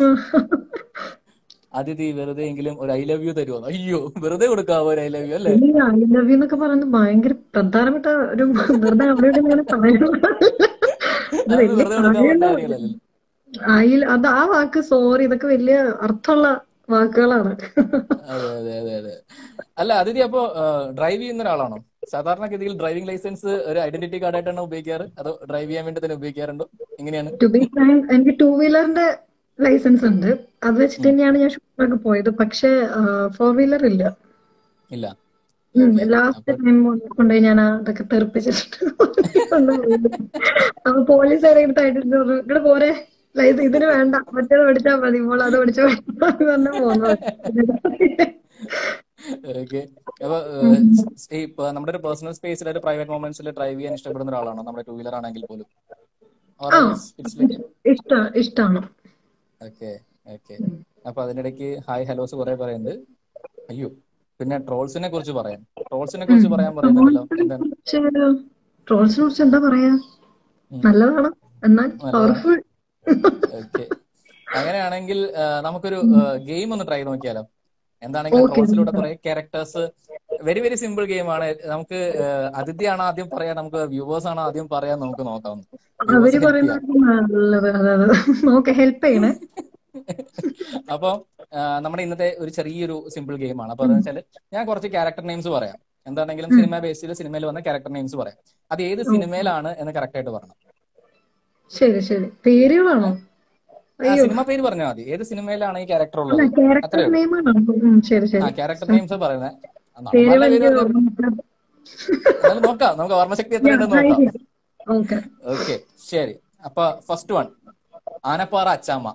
S1: അതിഥി വെറുതെ എങ്കിലും ഒരു ഐ ലവ് യു തരുമോ അയ്യോ വെറുതെ കൊടുക്കാവോ ഒരു ഐ ലവ് യു അല്ലേ
S2: ഐ ലവ് യു എന്നൊക്കെ പറയുന്നത് ഭയങ്കര പ്രധാനപ്പെട്ട ഒരു വെറുതെ അവിടെ ഇങ്ങനെ പറയുന്നത് അത്
S1: അത്
S2: വലിയ
S1: വെറുതെ കൊടുക്കാൻ പറ്റുന്ന
S2: കാര്യമല്ല
S1: കാര്യങ്ങളല്ലല്ലോ
S2: അയിൽ അത് ആ വാക്ക് സോറി ഇതൊക്കെ വലിയ അർത്ഥമുള്ള വാക്കുകളാണ്
S1: അതെ അതെ അതെ അതെ അല്ല അതിഥി അപ്പോ ഡ്രൈവ് ചെയ്യുന്ന ഒരാളാണോ സാധാരണഗതിയിൽ ഡ്രൈവിംഗ് ലൈസൻസ് ഒരു ഐഡന്റിറ്റി കാർഡ് ആയിട്ടാണ് ഉപയോഗിക്കാറ് അതോ ഡ്രൈവ് ചെയ്യാൻ വേണ്ടി തന്നെ ഉപയോഗിക്കാറുണ്ടോ എങ്ങനെയാണ്
S2: ടു ബി ഫ്രാങ്ക് എനിക്ക് ടൂ വീലറിന്റെ ലൈസൻസ് ഉണ്ട് അത് വെച്ചിട്ട് തന്നെയാണ് ഞാൻ ഷൂട്ടിനൊക്കെ പോയത് പക്ഷെ ഫോർ വീലർ ഇല്ല
S1: ഇല്ല ഓക്കെ
S2: ലാസ്റ്റ്
S1: അപ്പൊ
S2: ടൈം കൊണ്ടുപോയി ഞാൻ അതൊക്കെ തെറിപ്പിച്ചിട്ട് കൊണ്ടുപോയി അപ്പൊ പോലീസ് എടുത്തായിട്ട് ഇവിടെ പോരെ ലൈസൻസ് ഇതിന് വേണ്ട മറ്റേത് പഠിച്ചാൽ മതി മോൾ അത് പഠിച്ചാൽ മതി എന്ന് പറഞ്ഞ് പോകുന്നത്
S1: ഓക്കെ അപ്പൊ ഏഹ്, ഈ ഇപ്പൊ നമ്മുടെ ഒരു പേഴ്സണൽ സ്പേസിൽ ഒരു പ്രൈവറ്റ് മൊമെന്റ്സിൽ ഡ്രൈവ് ചെയ്യാൻ ഇഷ്ടപ്പെടുന്ന ഒരാളാണോ നമ്മുടെ ടൂ വീലർ ആണെങ്കിൽ പോലും ഓർ
S2: ആ
S1: ഇറ്റ്സ് ലൈക്ക്
S2: ഇഷ്ട ഇഷ്ടാണ്
S1: ഓക്കെ ഓക്കെ അപ്പൊ അതിനിടയ്ക്ക് ഹായ് ഹലോസ് കുറെ പറയുന്നുണ്ട് അയ്യോ പിന്നെ ട്രോൾസിനെ കുറിച്ച് പറയാം ട്രോൾസിനെ കുറിച്ച് പറയാൻ പറയുന്നുണ്ടല്ലോ എന്താണ്
S2: ട്രോൾസിനെ കുറിച്ച് എന്താ പറയാ
S1: ഉം,
S2: നല്ലതാണ് എന്നാൽ
S1: നല്ലതാണ്
S2: പവർഫുൾ
S1: ഓക്കെ അങ്ങനെയാണെങ്കിൽ ആ, നമുക്കൊരു ഗെയിം ഒന്ന് ട്രൈ നോക്കിയാലോ എന്താണെങ്കിലും
S2: ഓക്കെ
S1: ട്രോൾസിലൂടെ കുറെ ക്യാരക്ടേഴ്സ് വെരി വെരി സിമ്പിൾ ഗെയിമാണ് നമുക്ക് ആ, അതിഥിയാണോ ആദ്യം പറയാ നമുക്ക് വ്യൂവേഴ്സ് ആണോ ആദ്യം പറയാൻ നമുക്ക് നോക്കാം വ്യൂവേഴ്സ്
S2: അവര്
S1: ഹെൽപ്പ് ചെയ്യാം
S2: പറയുന്നത് നല്ലത് അതെ അതെ ഓക്കെ ഹെൽപ്പ് ചെയ്യണേ
S1: അപ്പൊ ആ, നമ്മുടെ ഇന്നത്തെ ഒരു ചെറിയൊരു സിമ്പിൾ ഗെയിമാണ് അപ്പൊ അതെന്ന് വെച്ചാല് ഞാൻ കുറച്ച് ക്യാരക്ടർ നെയിംസ് പറയാം എന്താണെങ്കിലും സിനിമ ബേസിൽ സിനിമയിൽ വന്ന ക്യാരക്ടർ നെയിംസ് പറയാം അത് ഏത് സിനിമയിലാണ് എന്ന് കറക്റ്റ് ആയിട്ട് പറയണം
S2: ശരി ശരി പേരുകളാണോ
S1: ആ
S2: അയ്യോ
S1: സിനിമ പേര് പറഞ്ഞാൽ മതി ഏത് സിനിമയിലാണ് ഈ ക്യാരക്ടർ
S2: അല്ല
S1: ഉള്ളത്
S2: ക്യാരക്ടർ
S1: അത്രേ ഉള്ളൂ
S2: നെയിമാണോ ഉം, ശരി
S1: ആ
S2: ശരി
S1: ക്യാരക്ടർ നെയിംസ് പറയുന്നത്
S2: പേര്
S1: നല്ല പേര്
S2: വലിയ
S1: പറഞ്ഞാൽ
S2: ഓർമ്മ
S1: എന്നാലും നോക്കാം നമുക്ക് ഓർമ്മശക്തി എത്രയുണ്ടെന്ന് നോക്കാം
S2: ഓക്കെ
S1: ഓക്കെ ശരി അപ്പൊ ഫസ്റ്റ് വൺ ആനപ്പാറ അച്ചാമ്മ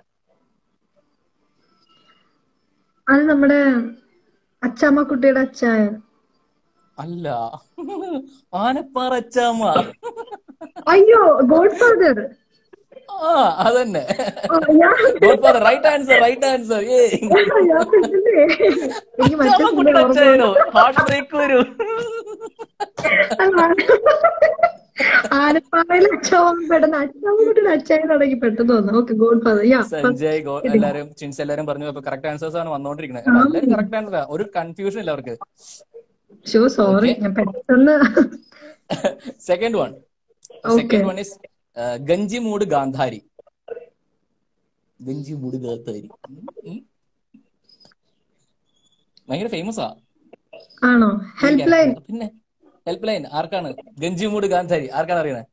S2: അത് നമ്മുടെ അച്ചാമ്മ കുട്ടിയുടെ അച്ചായ
S1: അല്ല ആനപ്പാറ അച്ചാമ്മ
S2: അയ്യോ ഗോഡ് ഫാദർ
S1: ആ അതന്നെ
S2: ഞാൻ
S1: god father right answer right answer ഏ
S2: ഞാൻ പെട്ടെന്ന് എനിക്ക് മറ്റേ
S1: അച്ചാമ്മ
S2: സിനിമ
S1: കുട്ടിയുടെ
S2: ഓർമ്മ
S1: അച്ചായനോ ഹാർട്ട് ബ്രേക്ക് വരും
S2: ആലപ്പാറയിലെ അച്ചാമ്മ പെട്ടെന്ന് അച്ചാമ്മ കുട്ടിയുടെ അച്ചായ തുടങ്ങി പെട്ടെന്ന് വന്നു okay god father yeah
S1: Sanjay ഗോ എല്ലാരും ചിൻസ് എല്ലാരും പറഞ്ഞു അപ്പൊ കറക്റ്റ് ആൻസേഴ്സ് ആണ് വന്നോണ്ടിരിക്കുന്നത് എടാ, എല്ലാരും കറക്റ്റ് ആൻസർ ഒരു കൺഫ്യൂഷൻ ഇല്ല അവർക്ക്
S2: ഷോ സോറി ഞാൻ പെട്ടെന്ന്
S1: second one
S2: okay
S1: second one is Ganjimoodu Gandhari Ganjimoodu Gandhari ഉം. ഭയങ്കര ഫേമസ് ആ
S2: ആണോ
S1: ഈ
S2: ഹെൽപ്പ് ലൈൻ
S1: ക്യാരക്ടർ പിന്നെ ഹെൽപ്പ് ലൈൻ ആർക്കാണ് ഗഞ്ചിമൂട് ഗാന്ധാരി ആർക്കാണ് അറിയണേ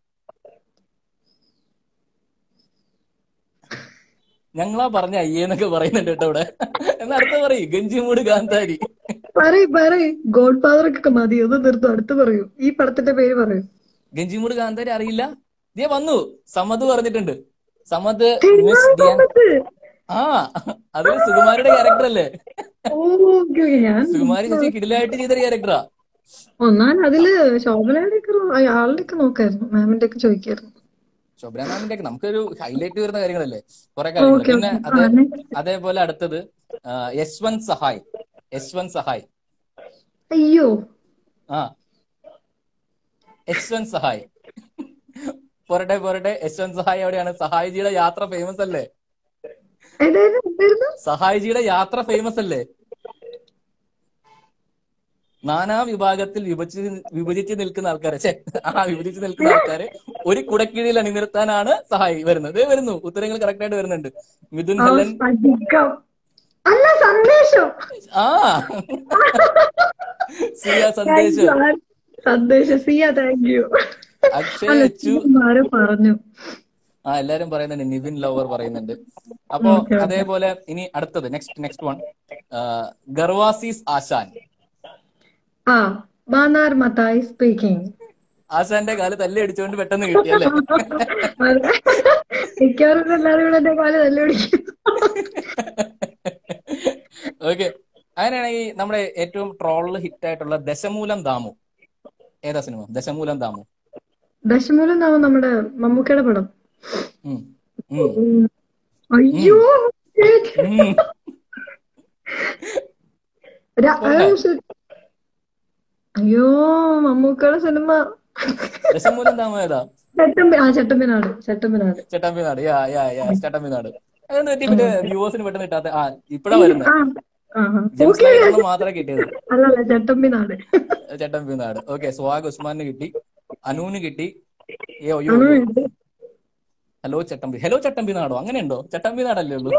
S1: ഞങ്ങളാ പറഞ്ഞ അയ്യേന്നൊക്കെ പറയുന്നുണ്ട് കേട്ടോ ഇവിടെ എന്നാ അടുത്ത പറയ് ഗഞ്ചിമൂട് ഗാന്ധാരി
S2: പറയ് പറയ് ഗോഡ് ഫാദർ ഒക്കെ മതി ഒന്ന് നിർത്തും അടുത്ത് പറയൂ ഈ പടത്തിന്റെ പേര് പറയൂ
S1: ഗഞ്ചിമൂട് ഗാന്ധാരി അറിയില്ല ദേ വന്നു സമദ് പറഞ്ഞിട്ടുണ്ട് സമദ് മിസ് ഡിയാൻ
S2: സമത്ത്
S1: ആ അതിൽ സുകുമാരിയുടെ ക്യാരക്ടർ അല്ലേ
S2: ഓക്കെ ഞാൻ
S1: സുകുമാരി ചേച്ചി കിടിലായിട്ട് ചെയ്തൊരു ക്യാരക്ടറാ
S2: ഒന്നാൻ അതില് ശോഭനയുടെ ഒക്കെ ആളുടെ ഒക്കെ നോക്കായിരുന്നു മാമിന്റെ ഒക്കെ ചോദിക്കായിരുന്നു
S1: ശോഭന മാമിന്റെ ഒക്കെ നമുക്കൊരു ഹൈലൈറ്റ് വരുന്ന കാര്യങ്ങളല്ലേ കുറെ കാര്യങ്ങൾ
S2: ഓക്കെ
S1: പിന്നെ
S2: ഓക്കെ
S1: അതേ അതേപോലെ അടുത്തത് ആ, യശ്വന്ത് സഹായ് യശ്വന്ത് സഹായ്
S2: അയ്യോ
S1: ആ യശ്വന്ത് സഹായ് പോരട്ടെ പോരട്ടെ യശ്വന്ത് സഹായ് എവിടെയാണ് സഹായിജിയുടെ യാത്ര ഫേമസ് അല്ലേ
S2: ഏതായിരുന്നു എന്തായിരുന്നു
S1: സഹായിജിയുടെ യാത്ര ഫേമസ് അല്ലേ നാനാ വിഭാഗത്തിൽ വിഭജിച്ച് വിഭജിച്ച് നിൽക്കുന്ന ആൾക്കാരെ ഛെ, ആ വിഭജിച്ച് നിൽക്കുന്ന ആൾക്കാരെ ഒരു കുടക്കീഴിൽ അണിനിർത്താനാണ് സഹായി വരുന്നത് ദേ വരുന്നു ഉത്തരങ്ങൾ കറക്റ്റ് ആയിട്ട് വരുന്നുണ്ട് മിഥുൻ
S2: ആ
S1: ഹെലൻ
S2: സ്ഫടികം അല്ല സന്ദേശം
S1: ആ സിയ
S2: താങ്ക്
S1: സന്ദേശ്
S2: യു സന്ദേശം സിയ താങ്ക് യു
S1: അക്ഷയ്
S2: അല്ല
S1: അച്ചു
S2: ആരോ പറഞ്ഞു
S1: ആ എല്ലാരും പറയുന്നുണ്ട് നിവിൻ ലവർ പറയുന്നുണ്ട് അപ്പോ
S2: ഓക്കെ ഓക്കെ
S1: അതേപോലെ ഇനി അടുത്തത് next next one Garvasees Ashan
S2: ആ മാന്നാർ മത്തായി സ്പീക്കിംഗ്
S1: ആശാന്റെ കാല് തല്ലി അടിച്ചുകൊണ്ട് പെട്ടെന്ന് കിട്ടിയല്ലേ
S2: മിക്കവാറും എല്ലാവരും ഇവിടെ എന്റെ കാല് തല്ലി പിടിക്കും
S1: നമ്മുടെ ഏറ്റവും ട്രോളിൽ ഹിറ്റ് ആയിട്ടുള്ള ദശമൂലം ദാമു ഏതാ സിനിമ ദശമൂലം ദാമു
S2: ദശമൂലം എന്നാവും നമ്മുടെ മമ്മൂക്കയുടെ പടം
S1: ഉം. ഉം.
S2: ഉം. അയ്യോ
S1: ഉം.
S2: ര- ആ, ശരി. അയ്യോ മമ്മൂക്കയുടെ സിനിമ
S1: ദശമൂലം ദാമു ഏതാ
S2: ചട്ടമ്പി ആ ചട്ടമ്പിനാട് ചട്ടമ്പിനാട്
S1: ചട്ടമ്പിനാട് യാ യാ യാ ചട്ടമ്പിനാട് അതെന്ത് പറ്റി പിന്നെ വ്യൂവേഴ്സിന് പെട്ടെന്ന് കിട്ടാത്ത ആ ഇപ്പഴാ വരുന്നത്
S2: ആ ആ ആ.
S1: ജെംസ്
S2: ഓക്കെ
S1: ലൈറ്ററിന് മാത്രമേ കിട്ടിയത്
S2: അല്ലല്ല ചട്ടമ്പിനാട്
S1: ചട്ടമ്പിനാട് ഓക്കെ സ്വാഗ് ഉസ്മാന് കിട്ടി അനൂന് കിട്ടി ഏ അയ്യോ
S2: ആണ്
S1: അയ്യോ.
S2: ഇത്.
S1: ഹലോ ചട്ടമ്പി ഹലോ ചട്ടമ്പി നാടോ അങ്ങനെയുണ്ടോ ചട്ടമ്പി നാടല്ലേ ഉള്ളൂ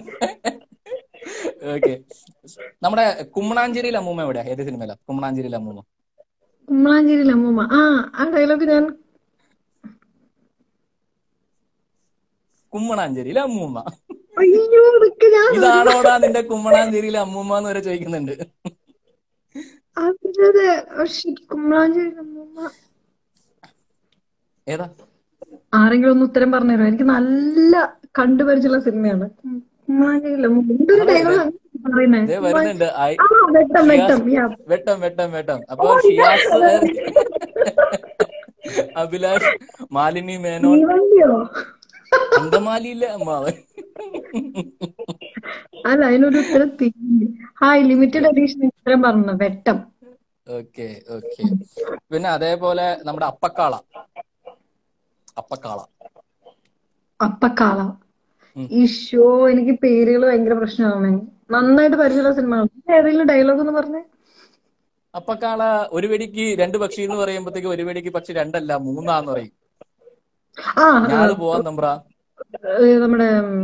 S1: ഓക്കെ നമ്മുടെ കുമ്മണാഞ്ചേരിയിൽ അമ്മൂമ്മ എവിടെയാ ഏത് സിനിമയിലാ കുമ്മണാഞ്ചേരിയിൽ അമ്മൂമ്മ
S2: കുമ്പളാഞ്ചേരിയിലെ അമ്മൂമ്മ ആ ആ ഡയലോഗ് ഞാൻ
S1: കുമ്മണാഞ്ചേരിയിലെ അമ്മൂമ്മ
S2: അയ്യോ ഇതൊക്കെ ഞാൻ
S1: ഇതാണോടാ നിന്റെ കുമ്മണാഞ്ചേരിയിലെ അമ്മൂമ്മ എന്ന് വരെ ചോദിക്കുന്നുണ്ട്
S2: അതെ കുമ്പളാഞ്ചേരിയിലെ അമ്മൂമ്മ
S1: ഏതാ
S2: ആരെങ്കിലും ഒന്ന് ഉത്തരം പറഞ്ഞുതരോ എനിക്ക് നല്ല കണ്ടുപരിച്ചുള്ള സിനിമയാണ് കുമ്പളാഞ്ചേരിയിലെ അമ്മൂമ്മ എന്തൊരു ഡയലോഗ് പറയുന്നേ
S1: ദേ വരുന്നുണ്ട് ഐ
S2: ആ വെട്ടം വെട്ടം yeah.
S1: വെട്ടം വെട്ടം വെട്ടം അപ്പൊ ഷിയാസ് അഭിലാഷ് മാലിനി മേനോൻ
S2: തീവണ്ടിയോ
S1: അങ്കമാലിയിലെ അമ്മാവൻ
S2: അല്ല അതിനൊരു ഉത്തരം തിരിഞ്ഞു ഹായ് ലിമിറ്റഡ് എഡീഷൻ ഉത്തരം പറഞ്ഞു വെട്ടം
S1: ഓക്കെ ഓക്കെ പിന്നെ അതേപോലെ നമ്മുടെ അപ്പക്കാള അപ്പക്കാള
S2: അപ്പക്കാള
S1: ഉം.
S2: ഈ ഷോ എനിക്ക് പേരുകൾ ഭയങ്കര പ്രശ്നമാണ് നന്നായിട്ട് പരിചയമുള്ള സിനിമയാണ് ഏതെങ്കിലും ഡയലോഗ് ഒന്ന് പറഞ്ഞേ
S1: അപ്പക്കാള ഒരു വെടിക്ക് രണ്ട് പക്ഷി എന്ന് പറയുമ്പോഴത്തേക്ക് ഒരു വെടിക്ക് പക്ഷി രണ്ടല്ല മൂന്നാന്ന് പറയും
S2: ആ
S1: ഞാൻ പോവാൻ നമ്പ്ര
S2: ഏ, നമ്മുടെ ഉം,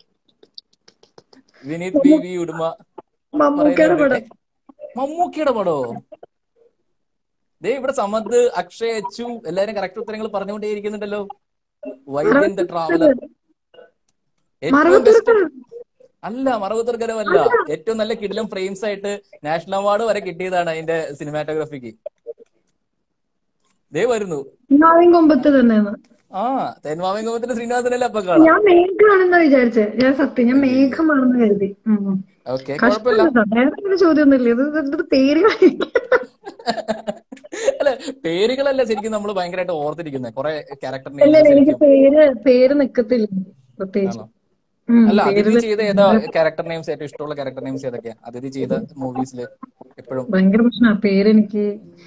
S1: വിനീത് ബി വി ഉടുമ
S2: മമ്മൂക്കയുടെ പടം
S1: പറയുന്നുണ്ട്. മമ്മൂക്കിയുടെ പടോ ദേ ഇവിടെ സമദ് അക്ഷയ് അച്ചു എല്ലാരും കറക്റ്റ് ഉത്തരങ്ങൾ പറഞ്ഞുകൊണ്ടേ ഇരിക്കുന്നുണ്ടല്ലോ വൈദ്യൻ ദ ട്രാവലർ ഏറ്റവും
S2: മറവത്തൂർ
S1: ബെസ്റ്റ് അല്ല മറവത്തൂർക്കരമല്ല ഏറ്റവും നല്ല കിടിലം ഫ്രെയിംസ് ആയിട്ട് നാഷണൽ അവാർഡ് വരെ കിട്ടിയതാണ് അതിന്റെ സിനിമാറ്റോഗ്രഫിക്ക് ദേ വരുന്നു
S2: നാവിൻ കൊമ്പത്ത് തന്നെയാണ്
S1: ആ തേന്മാവിൻകുമ്പത്തിന്റെ ശ്രീനിവാസനല്ലേ അപ്പൊ കാണാം
S2: ഞാൻ മേഘമാണെന്ന് വിചാരിച്ചേ ഞാൻ സത്യം ഞാൻ മേഘമാണെന്ന് കരുതി ഉം.
S1: ഓക്കെ കുഴപ്പമില്ല
S2: കഷ്ടം കേട്ടോ. വേറെ ഒരു ചോദ്യമൊന്നുമില്ല ഇത് ഇത് ഇത് പേര്
S1: അല്ല പേരുകളല്ല ശരിക്കും നമ്മൾ ഭയങ്കരമായിട്ട് ഓർത്തിരിക്കുന്നത് കുറെ ക്യാരക്ടർ
S2: അല്ല
S1: നെയിംസ്
S2: എനിക്ക് പേര് പേര് നിക്കത്തില്ല പ്രത്യേകിച്ച്
S1: ആണോ
S2: ഉം,
S1: അല്ല
S2: പേര്
S1: അതിഥി ചെയ്ത ഏതാ ക്യാരക്ടർ നെയിംസ് ഏറ്റവും ഇഷ്ടമുള്ള ക്യാരക്ടർ നെയിംസ് ഏതൊക്കെയാ അതിഥി ചെയ്ത മൂവീസിൽ എപ്പോഴും
S2: ഭയങ്കര പ്രശ്നമാണ് പേര് എനിക്ക്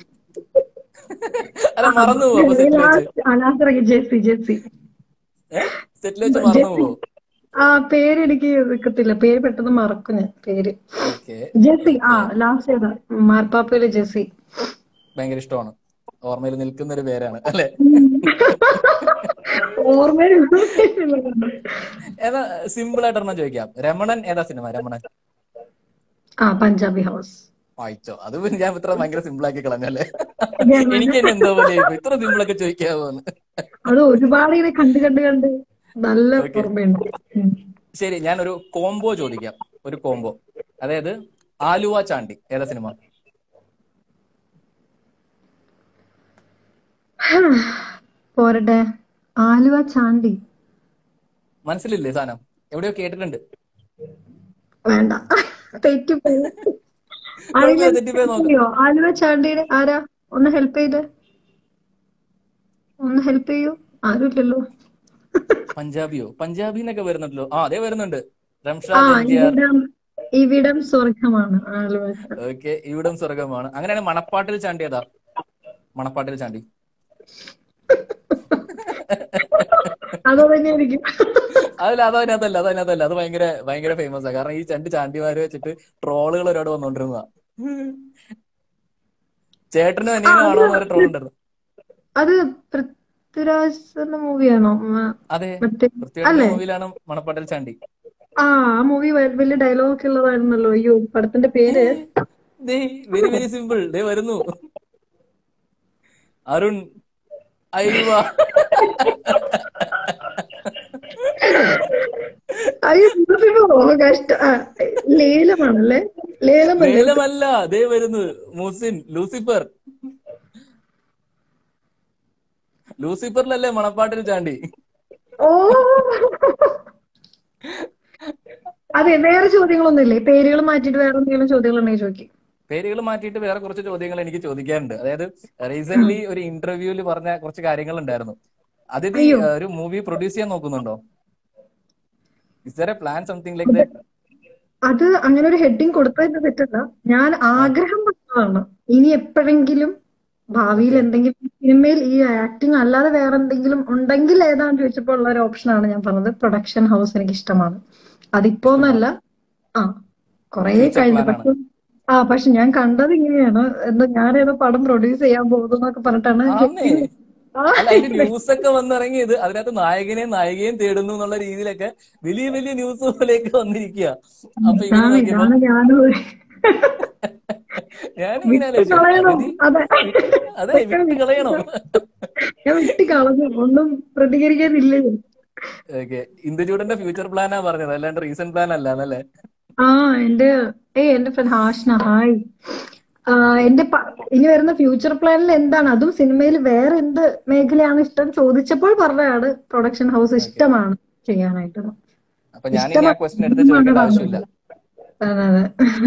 S1: അല്ല മറന്നു പോവോ അപ്പൊ സെറ്റിൽ വെച്ച്
S2: അനാസറങ്ങി ജെസ്സി ജെസ്സി
S1: സെറ്റിൽ വെച്ച് മറന്നു പോവോ
S2: ആ പേര് എനിക്ക് നിക്കത്തില്ല പേര് പെട്ടെന്ന് മറക്കും ഞാൻ പേര്
S1: ഓക്കെ
S2: ജെസ്സി ആ ലാസ്റ്റ് ഏതാ മാർപ്പാപ്പയിലെ ജെസ്സി
S1: ഭയങ്കര ഇഷ്ടമാണ് ഓർമ്മയിൽ നിൽക്കുന്ന ഒരു പേരാണ് അല്ലെ
S2: ഓർമ്മയിൽ
S1: ഏതാ സിമ്പിൾ ആയിട്ട് ഒരെണ്ണം ചോദിക്കാം രമണൻ ഏതാ സിനിമ രമണൻ
S2: ആ പഞ്ചാബി ഹൗസ്
S1: വായിച്ചോ അത് പിന്നെ ഞാൻ ഇത്ര ഭയങ്കര സിമ്പിൾ ആക്കി കളഞ്ഞല്ലേ എനിക്ക് തന്നെ എന്തോ പോലെ ആയിപ്പോയി. ഇത്ര സിമ്പിൾ ഒക്കെ ചോദിക്കാവോന്ന്
S2: അത് ഒരുപാട് ഇങ്ങനെ കണ്ട് കണ്ട് കണ്ട് നല്ല ഓർമ്മയുണ്ട് ഉം.
S1: ശരി ഞാൻ ഒരു കോംബോ ചോദിക്കാം ഒരു കോംബോ അതായത് ആലുവ ചാണ്ടി ഏതാ സിനിമ
S2: പോരട്ടെ ആലുവ ചാണ്ടി
S1: മനസ്സിലില്ലേ സാധനം എവിടെയോ കേട്ടിട്ടുണ്ട്
S2: വേണ്ട തെറ്റിപ്പോയി
S1: കുഴപ്പമില്ല, തെറ്റിപ്പോയി നോക്കാം.
S2: അറിയോ ആലുവ ചാണ്ടിയുടെ ആരാ ഒന്ന് ഹെൽപ്പ് ചെയ്ത് ഒന്ന് ഹെൽപ്പ് ചെയ്യൂ ആരുമില്ലല്ലോ
S1: പഞ്ചാബിയോ പഞ്ചാബി എന്നൊക്കെ വരുന്നുണ്ടല്ലോ ആ അതെ വരുന്നുണ്ട്
S2: ആ
S1: റംഷാദ് എം ജി ആർ
S2: ഇവിടം ഇവിടം സ്വർഗമാണ് ആലുവ ചാണ്ടി.
S1: ഓക്കെ ഇവിടം സ്വർഗമാണ് അങ്ങനെയാണ് മണപ്പാട്ടിൽ ചാണ്ടി ഏതാ മണപ്പാട്ടിൽ ചാണ്ടി
S2: അതോ തന്നെയായിരിക്കും
S1: അതല്ല അത് അതിനകത്തല്ല അത് അതിനകത്തല്ല അത് ഭയങ്കര ഭയങ്കര ഫേമസ് ആണ് കാരണം ഈ രണ്ട് ചാണ്ടിമാര് വെച്ചിട്ട് ട്രോളുകൾ ഒരുപാട് വന്നോണ്ടിരുന്നതാ ചേട്ടനും അനിയനും ആണോ എന്ന് ട്രോൾ ഉണ്ടായിരുന്നു
S2: അത് പൃഥ്വിരാജ് എന്ന മൂവിയാണോ
S1: അതെ
S2: മറ്റേ
S1: വൃത്തിയുടെ
S2: അല്ലേ?
S1: മൂവിയിലാണ് മണപ്പാട്ടിൽ ചാണ്ടി
S2: ആ ആ മൂവി വലിയ ഡയലോഗ് ഒക്കെ ഉള്ളതായിരുന്നല്ലോ അയ്യോ പടത്തിന്റെ പേര്
S1: ദേ വെരി വെരി സിമ്പിൾ ദേ വരുന്നു അരുൺ അയ്യ
S2: അയ്യോ ഇപ്പൊ കഷ്ട ആ, ലേലമാണല്ലേ ലേലമല്ലേ
S1: ലേലമല്ല ദേ വരുന്നു മുസിൻ ലൂസിഫർ ലൂസിഫറിലല്ലേ മണപ്പാട്ടിൽ ചാണ്ടി
S2: ഓ അതെ വേറെ ചോദ്യങ്ങളൊന്നും ഇല്ലേ പേരുകൾ മാറ്റിയിട്ട് വേറെ എന്തെങ്കിലും ചോദ്യങ്ങൾ ഉണ്ടെങ്കിൽ ചോദിക്കും
S1: പേരുകൾ മാറ്റിയിട്ട് വേറെ കുറച്ച് ചോദ്യങ്ങൾ എനിക്ക് ചോദിക്കാനുണ്ട് അതായത് റീസെന്റ് ഒരു ഇന്റർവ്യൂവിൽ പറഞ്ഞ കുറച്ച് കാര്യങ്ങൾ ഉണ്ടായിരുന്നു അതിഥി
S2: അയ്യോ.
S1: ഒരു മൂവി പ്രൊഡ്യൂസ് ചെയ്യാൻ നോക്കുന്നുണ്ടോ is there a plan something like that
S2: അത് അങ്ങനെ ഒരു ഹെഡിങ് കൊടുത്തതിന്റെ തെറ്റല്ല ഞാൻ ആഗ്രഹം പറഞ്ഞതാണ് ഇനി എപ്പോഴെങ്കിലും ഭാവിയിൽ എന്തെങ്കിലും സിനിമയിൽ ഈ ആക്ടിങ് അല്ലാതെ വേറെ എന്തെങ്കിലും ഉണ്ടെങ്കിൽ ഏതാന്ന് ചോദിച്ചപ്പോൾ ഉള്ള ഒരു ഓപ്ഷനാണ് ഞാൻ പറഞ്ഞത് പ്രൊഡക്ഷൻ ഹൗസ് എനിക്ക് ഇഷ്ടമാണ് അതിപ്പോന്നല്ല ആ കൊറേ
S1: Future
S2: കഴിഞ്ഞു
S1: plan
S2: പക്ഷെ ആ പക്ഷെ ഞാൻ കണ്ടത് ഇങ്ങനെയാണ് എന്താ ഞാൻ ഏതോ പടം പ്രൊഡ്യൂസ് ചെയ്യാൻ പോകുന്നു എന്നൊക്കെ പറഞ്ഞിട്ടാണ്
S1: ആന്നേ
S2: ആ,
S1: അല്ല അതിന്റെ ന്യൂസ് ഒക്കെ വന്നിറങ്ങിയത് അതിനകത്ത് നായകനെയും നായികയും തേടുന്നു എന്നുള്ള രീതിയിലൊക്കെ വലിയ വലിയ ന്യൂസ് പോലെയൊക്കെ വന്നിരിക്കുക അപ്പൊ ഇങ്ങനെ
S2: ഇതാണ്
S1: നോക്കിയപ്പോ
S2: ഇതാണ് ഞാനും
S1: ഞാനിങ്ങനെ
S2: വിട്ട്
S1: ആലോചിച്ചു
S2: കളയണം
S1: അതിഥി
S2: അതെ
S1: അതെ വിട്ട് കളയണം
S2: ഞാൻ വിട്ട് കളഞ്ഞു ഒന്നും പ്രതികരിക്കാനില്ലേ
S1: ഓക്കെ ഇന്ദുചൂടന്റെ ഫ്യൂച്ചർ പ്ലാനാ പറഞ്ഞത് അല്ലാണ്ട് റീസെന്റ് പ്ലാൻ അല്ല എന്നല്ലേ
S2: ആ എന്റെ ഏ എന്റെ ഫ്രണ്ട് ഹാഷ്ന ഹായ് ആ, എന്റെ പ- ഇനി വരുന്ന ഫ്യൂച്ചർ പ്ലാനിൽ എന്താണ് അതും സിനിമയിൽ വേറെ എന്ത് മേഖലയാണ് ഇഷ്ടം ചോദിച്ചപ്പോൾ പറഞ്ഞതാണ് പ്രൊഡക്ഷൻ ഹൗസ് ഇഷ്ടമാണ് ചെയ്യാനായിട്ട്
S1: അപ്പൊ ഞാൻ ഇനി ആ ക്വസ്റ്റ്യൻ എടുത്ത് ചോദിക്കേണ്ട ആവശ്യമില്ല
S2: അതെ അതെ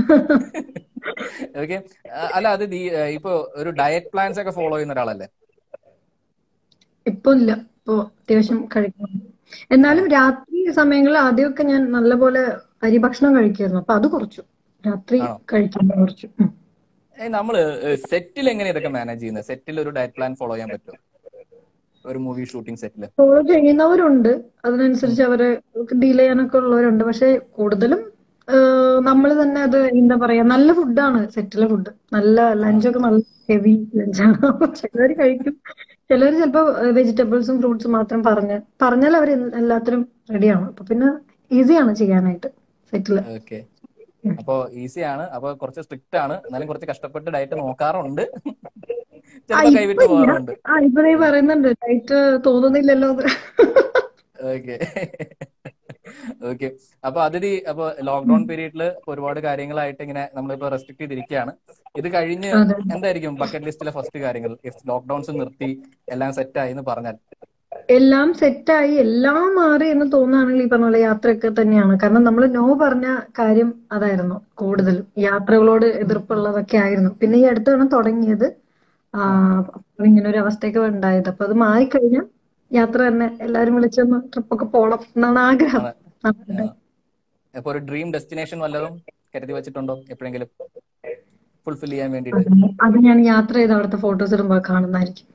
S1: ഓക്കെ അല്ല അത് ദീ- ഇപ്പൊ ഒരു ഡയറ്റ് പ്ലാൻസ് ഒക്കെ ഫോളോ ചെയ്യുന്ന ഒരാളല്ലേ
S2: ഇപ്പൊ ഇല്ല ഇപ്പൊ അത്യാവശ്യം കഴിക്കണം എന്നാലും രാത്രി സമയങ്ങളിൽ ആദ്യമൊക്കെ ഞാൻ നല്ലപോലെ അരി ഭക്ഷണം കഴിക്കുമായിരുന്നു അപ്പൊ അത് കുറച്ചു രാത്രി
S1: ആണോ?
S2: കഴിക്കാൻ കുറച്ചു ഉം.
S1: ഏ, നമ്മള് സെറ്റിൽ എങ്ങനെ ഇതൊക്കെ മാനേജ് ചെയ്യുന്നത് സെറ്റിൽ ഒരു ഡയറ്റ് പ്ലാൻ ഫോളോ ചെയ്യാൻ പറ്റുമോ ഒരു മൂവി ഷൂട്ടിംഗ് സെറ്റിൽ
S2: ഫോളോ ചെയ്യുന്നവരുണ്ട് അതിനനുസരിച്ച് അവരെ ഡീൽ ചെയ്യാനൊക്കെ ഉള്ളവരുണ്ട് പക്ഷെ കൂടുതലും നമ്മൾ തന്നെ അത് എന്താ പറയാ നല്ല ഫുഡാണ് സെറ്റിലെ ഫുഡ് നല്ല ലഞ്ചൊക്കെ നല്ല ഹെവി ലഞ്ചാണ് ചിലവർ കഴിക്കും ചിലർ ചിലപ്പോ വെജിറ്റബിൾസും ഫ്രൂട്ട്സും മാത്രം പറഞ്ഞ് പറഞ്ഞാൽ അവർ എല്ലാത്തിനും റെഡിയാണ് അപ്പൊ പിന്നെ ഈസിയാണ് ചെയ്യാനായിട്ട് സെറ്റില്
S1: ഓക്കെ അപ്പൊ ഈസി ആണ് അപ്പൊ കുറച്ച് സ്ട്രിക്റ്റ് ആണ് എന്നാലും കുറച്ച് കഷ്ടപ്പെട്ട് ഡയറ്റ് നോക്കാറുണ്ട് ചിലപ്പോ കൈവിട്ട് പോകാറുണ്ട്
S2: ആ ഇപ്പൊ നീ പറയുന്നുണ്ട് ഡയറ്റ് തോന്നുന്നില്ലല്ലോ എന്ന്.
S1: ഓക്കെ ഓക്കെ അപ്പൊ അതിഥി അപ്പൊ ലോക്ക്ഡൌൺ പീരീഡില് ഒരുപാട് കാര്യങ്ങളായിട്ട് ഇങ്ങനെ നമ്മളിപ്പോ റെസ്ട്രിക്ട് ചെയ്തിരിക്കുകയാണ് ഇത് കഴിഞ്ഞ്
S2: അതെ.
S1: എന്തായിരിക്കും ബക്കറ്റ് ലിസ്റ്റിലെ ഫസ്റ്റ് കാര്യങ്ങൾ ലോക്ക്ഡൌൺസ് നിർത്തി എല്ലാം സെറ്റ് ആയി എന്ന് പറഞ്ഞാൽ
S2: എല്ലാം സെറ്റായി എല്ലാം മാറി എന്ന് തോന്നുകയാണെങ്കിൽ ഈ പറഞ്ഞ പോലെ യാത്രയൊക്കെ തന്നെയാണ് കാരണം നമ്മൾ നോ പറഞ്ഞ കാര്യം അതായിരുന്നു കൂടുതലും യാത്രകളോട് എതിർപ്പുള്ളതൊക്കെ ആയിരുന്നു പിന്നെ ഈ അടുത്താണ് തുടങ്ങിയത് ആ അപ്പൊ ഇങ്ങനെ ഒരു അവസ്ഥയൊക്കെ ഉണ്ടായത് അപ്പൊ അത് മാറിക്കഴിഞ്ഞാൽ യാത്ര തന്നെ എല്ലാരും വിളിച്ചൊന്ന് ട്രിപ്പൊക്കെ പോണം എന്നാണ് ആഗ്രഹം അതെ.
S1: അപ്പൊ ഒരു ഡ്രീം ഡെസ്റ്റിനേഷൻ വല്ലതും കരുതി വെച്ചിട്ടുണ്ടോ എപ്പോഴെങ്കിലും ഫുൾഫിൽ ചെയ്യാൻ വേണ്ടിയിട്ട്
S2: അത് അത് ഞാൻ യാത്ര ചെയ്ത് അവിടുത്തെ ഫോട്ടോസ് ഇടുമ്പോ കാണുന്നതായിരിക്കും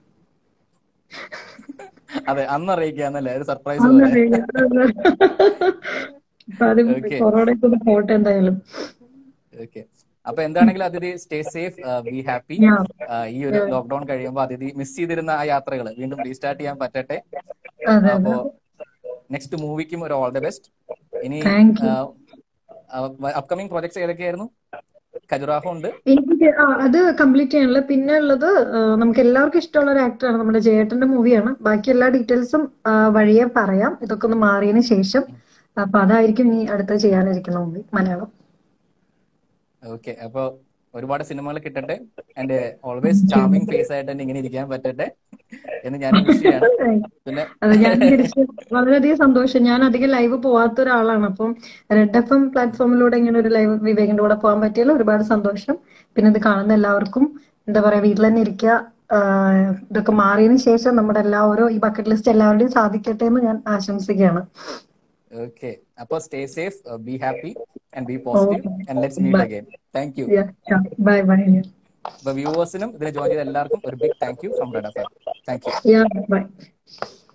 S1: അതെ അന്ന് അറിയിക്കാന്നല്ലേ ഒരു സർപ്രൈസ്
S2: അന്ന്
S1: പോലെ
S2: അറിയില്ല. അപ്പൊ അത്
S1: Okay.
S2: കൊറോണയൊക്കെ ഒന്ന് പോട്ടെ എന്തായാലും
S1: ഓക്കെ അപ്പൊ എന്താണെങ്കിലും Adithi stay safe be happy
S2: Yeah.
S1: ഈ ഒരു ലോക്ക്ഡൌൺ കഴിയുമ്പോൾ അതിഥി മിസ് ചെയ്തിരുന്ന ആ യാത്രകൾ വീണ്ടും റീസ്റ്റാർട്ട് ചെയ്യാൻ പറ്റട്ടെ
S2: അതെ
S1: അപ്പോ
S2: അതെ
S1: നെക്സ്റ്റ് മൂവിക്കും ഒരു ഓൾ ദി ബെസ്റ്റ് ഇനി
S2: Thank you.
S1: അപ്കമിങ് പ്രോജക്ട്സ് ഏതൊക്കെയായിരുന്നു ഖജുറാഹോ ഉണ്ട്
S2: എനിക്ക് ആ, അത് കംപ്ലീറ്റ് ചെയ്യാനുള്ള പിന്നെ ഉള്ളത് ആ, നമുക്ക് എല്ലാവർക്കും ഇഷ്ടമുള്ള ഒരു ആക്ടറാണ് നമ്മുടെ ജയേട്ടന്റെ മൂവിയാണ് ബാക്കി എല്ലാ ഡീറ്റെയിൽസും ആ, വഴിയെ പറയാം ഇതൊക്കെ ഒന്ന് മാറിയതിന് ശേഷം അപ്പൊ അതായിരിക്കും ഇനി അടുത്ത ചെയ്യാനിരിക്കുന്ന മൂവി മലയാളം
S1: ഓക്കെ അപ്പൊ ഒരുപാട് സിനിമകൾ കിട്ടട്ടെ ആൻഡ് ഓൾവേസ് ചാമിങ് ഫേസ് ആയിട്ട് തന്നെ ഇങ്ങനെ ഇരിക്കാൻ പറ്റട്ടെ എന്ന് ഞാൻ വിഷ് ചെയ്യാണ് പിന്നെ
S2: അത് ഞാൻ തിരിച്ച് വളരെയധികം സന്തോഷം ഞാൻ അധികം ലൈവ് പോവാത്ത ഒരാളാണ് അപ്പം റെഡ് എഫ് എം പ്ലാറ്റ്ഫോമിലൂടെ ഇങ്ങനെ ഒരു ലൈവ് വിവേകിന്റെ കൂടെ പോകാൻ പറ്റിയതിൽ ഒരുപാട് സന്തോഷം പിന്നെ ഇത് കാണുന്ന എല്ലാവർക്കും എന്താ പറയാ വീട്ടിൽ തന്നെ ഇരിക്കുക ആഹ് ഇതൊക്കെ മാറിയതിനു ശേഷം നമ്മുടെ എല്ലാ ഓരോ ഈ ബക്കറ്റ് ലിസ്റ്റ് എല്ലാവരുടെയും സാധിക്കട്ടെ എന്ന് ഞാൻ ആശംസിക്കുകയാണ്
S1: ഓക്കെ അപ്പൊ stay safe be happy and be positive and let's meet again thank you
S2: bye bye
S1: അപ്പൊ വ്യൂവേഴ്സിനും ഇതിനെ ജോയിൻ ചെയ്ത എല്ലാവർക്കും ഒരു big thank you from red F thank you
S2: by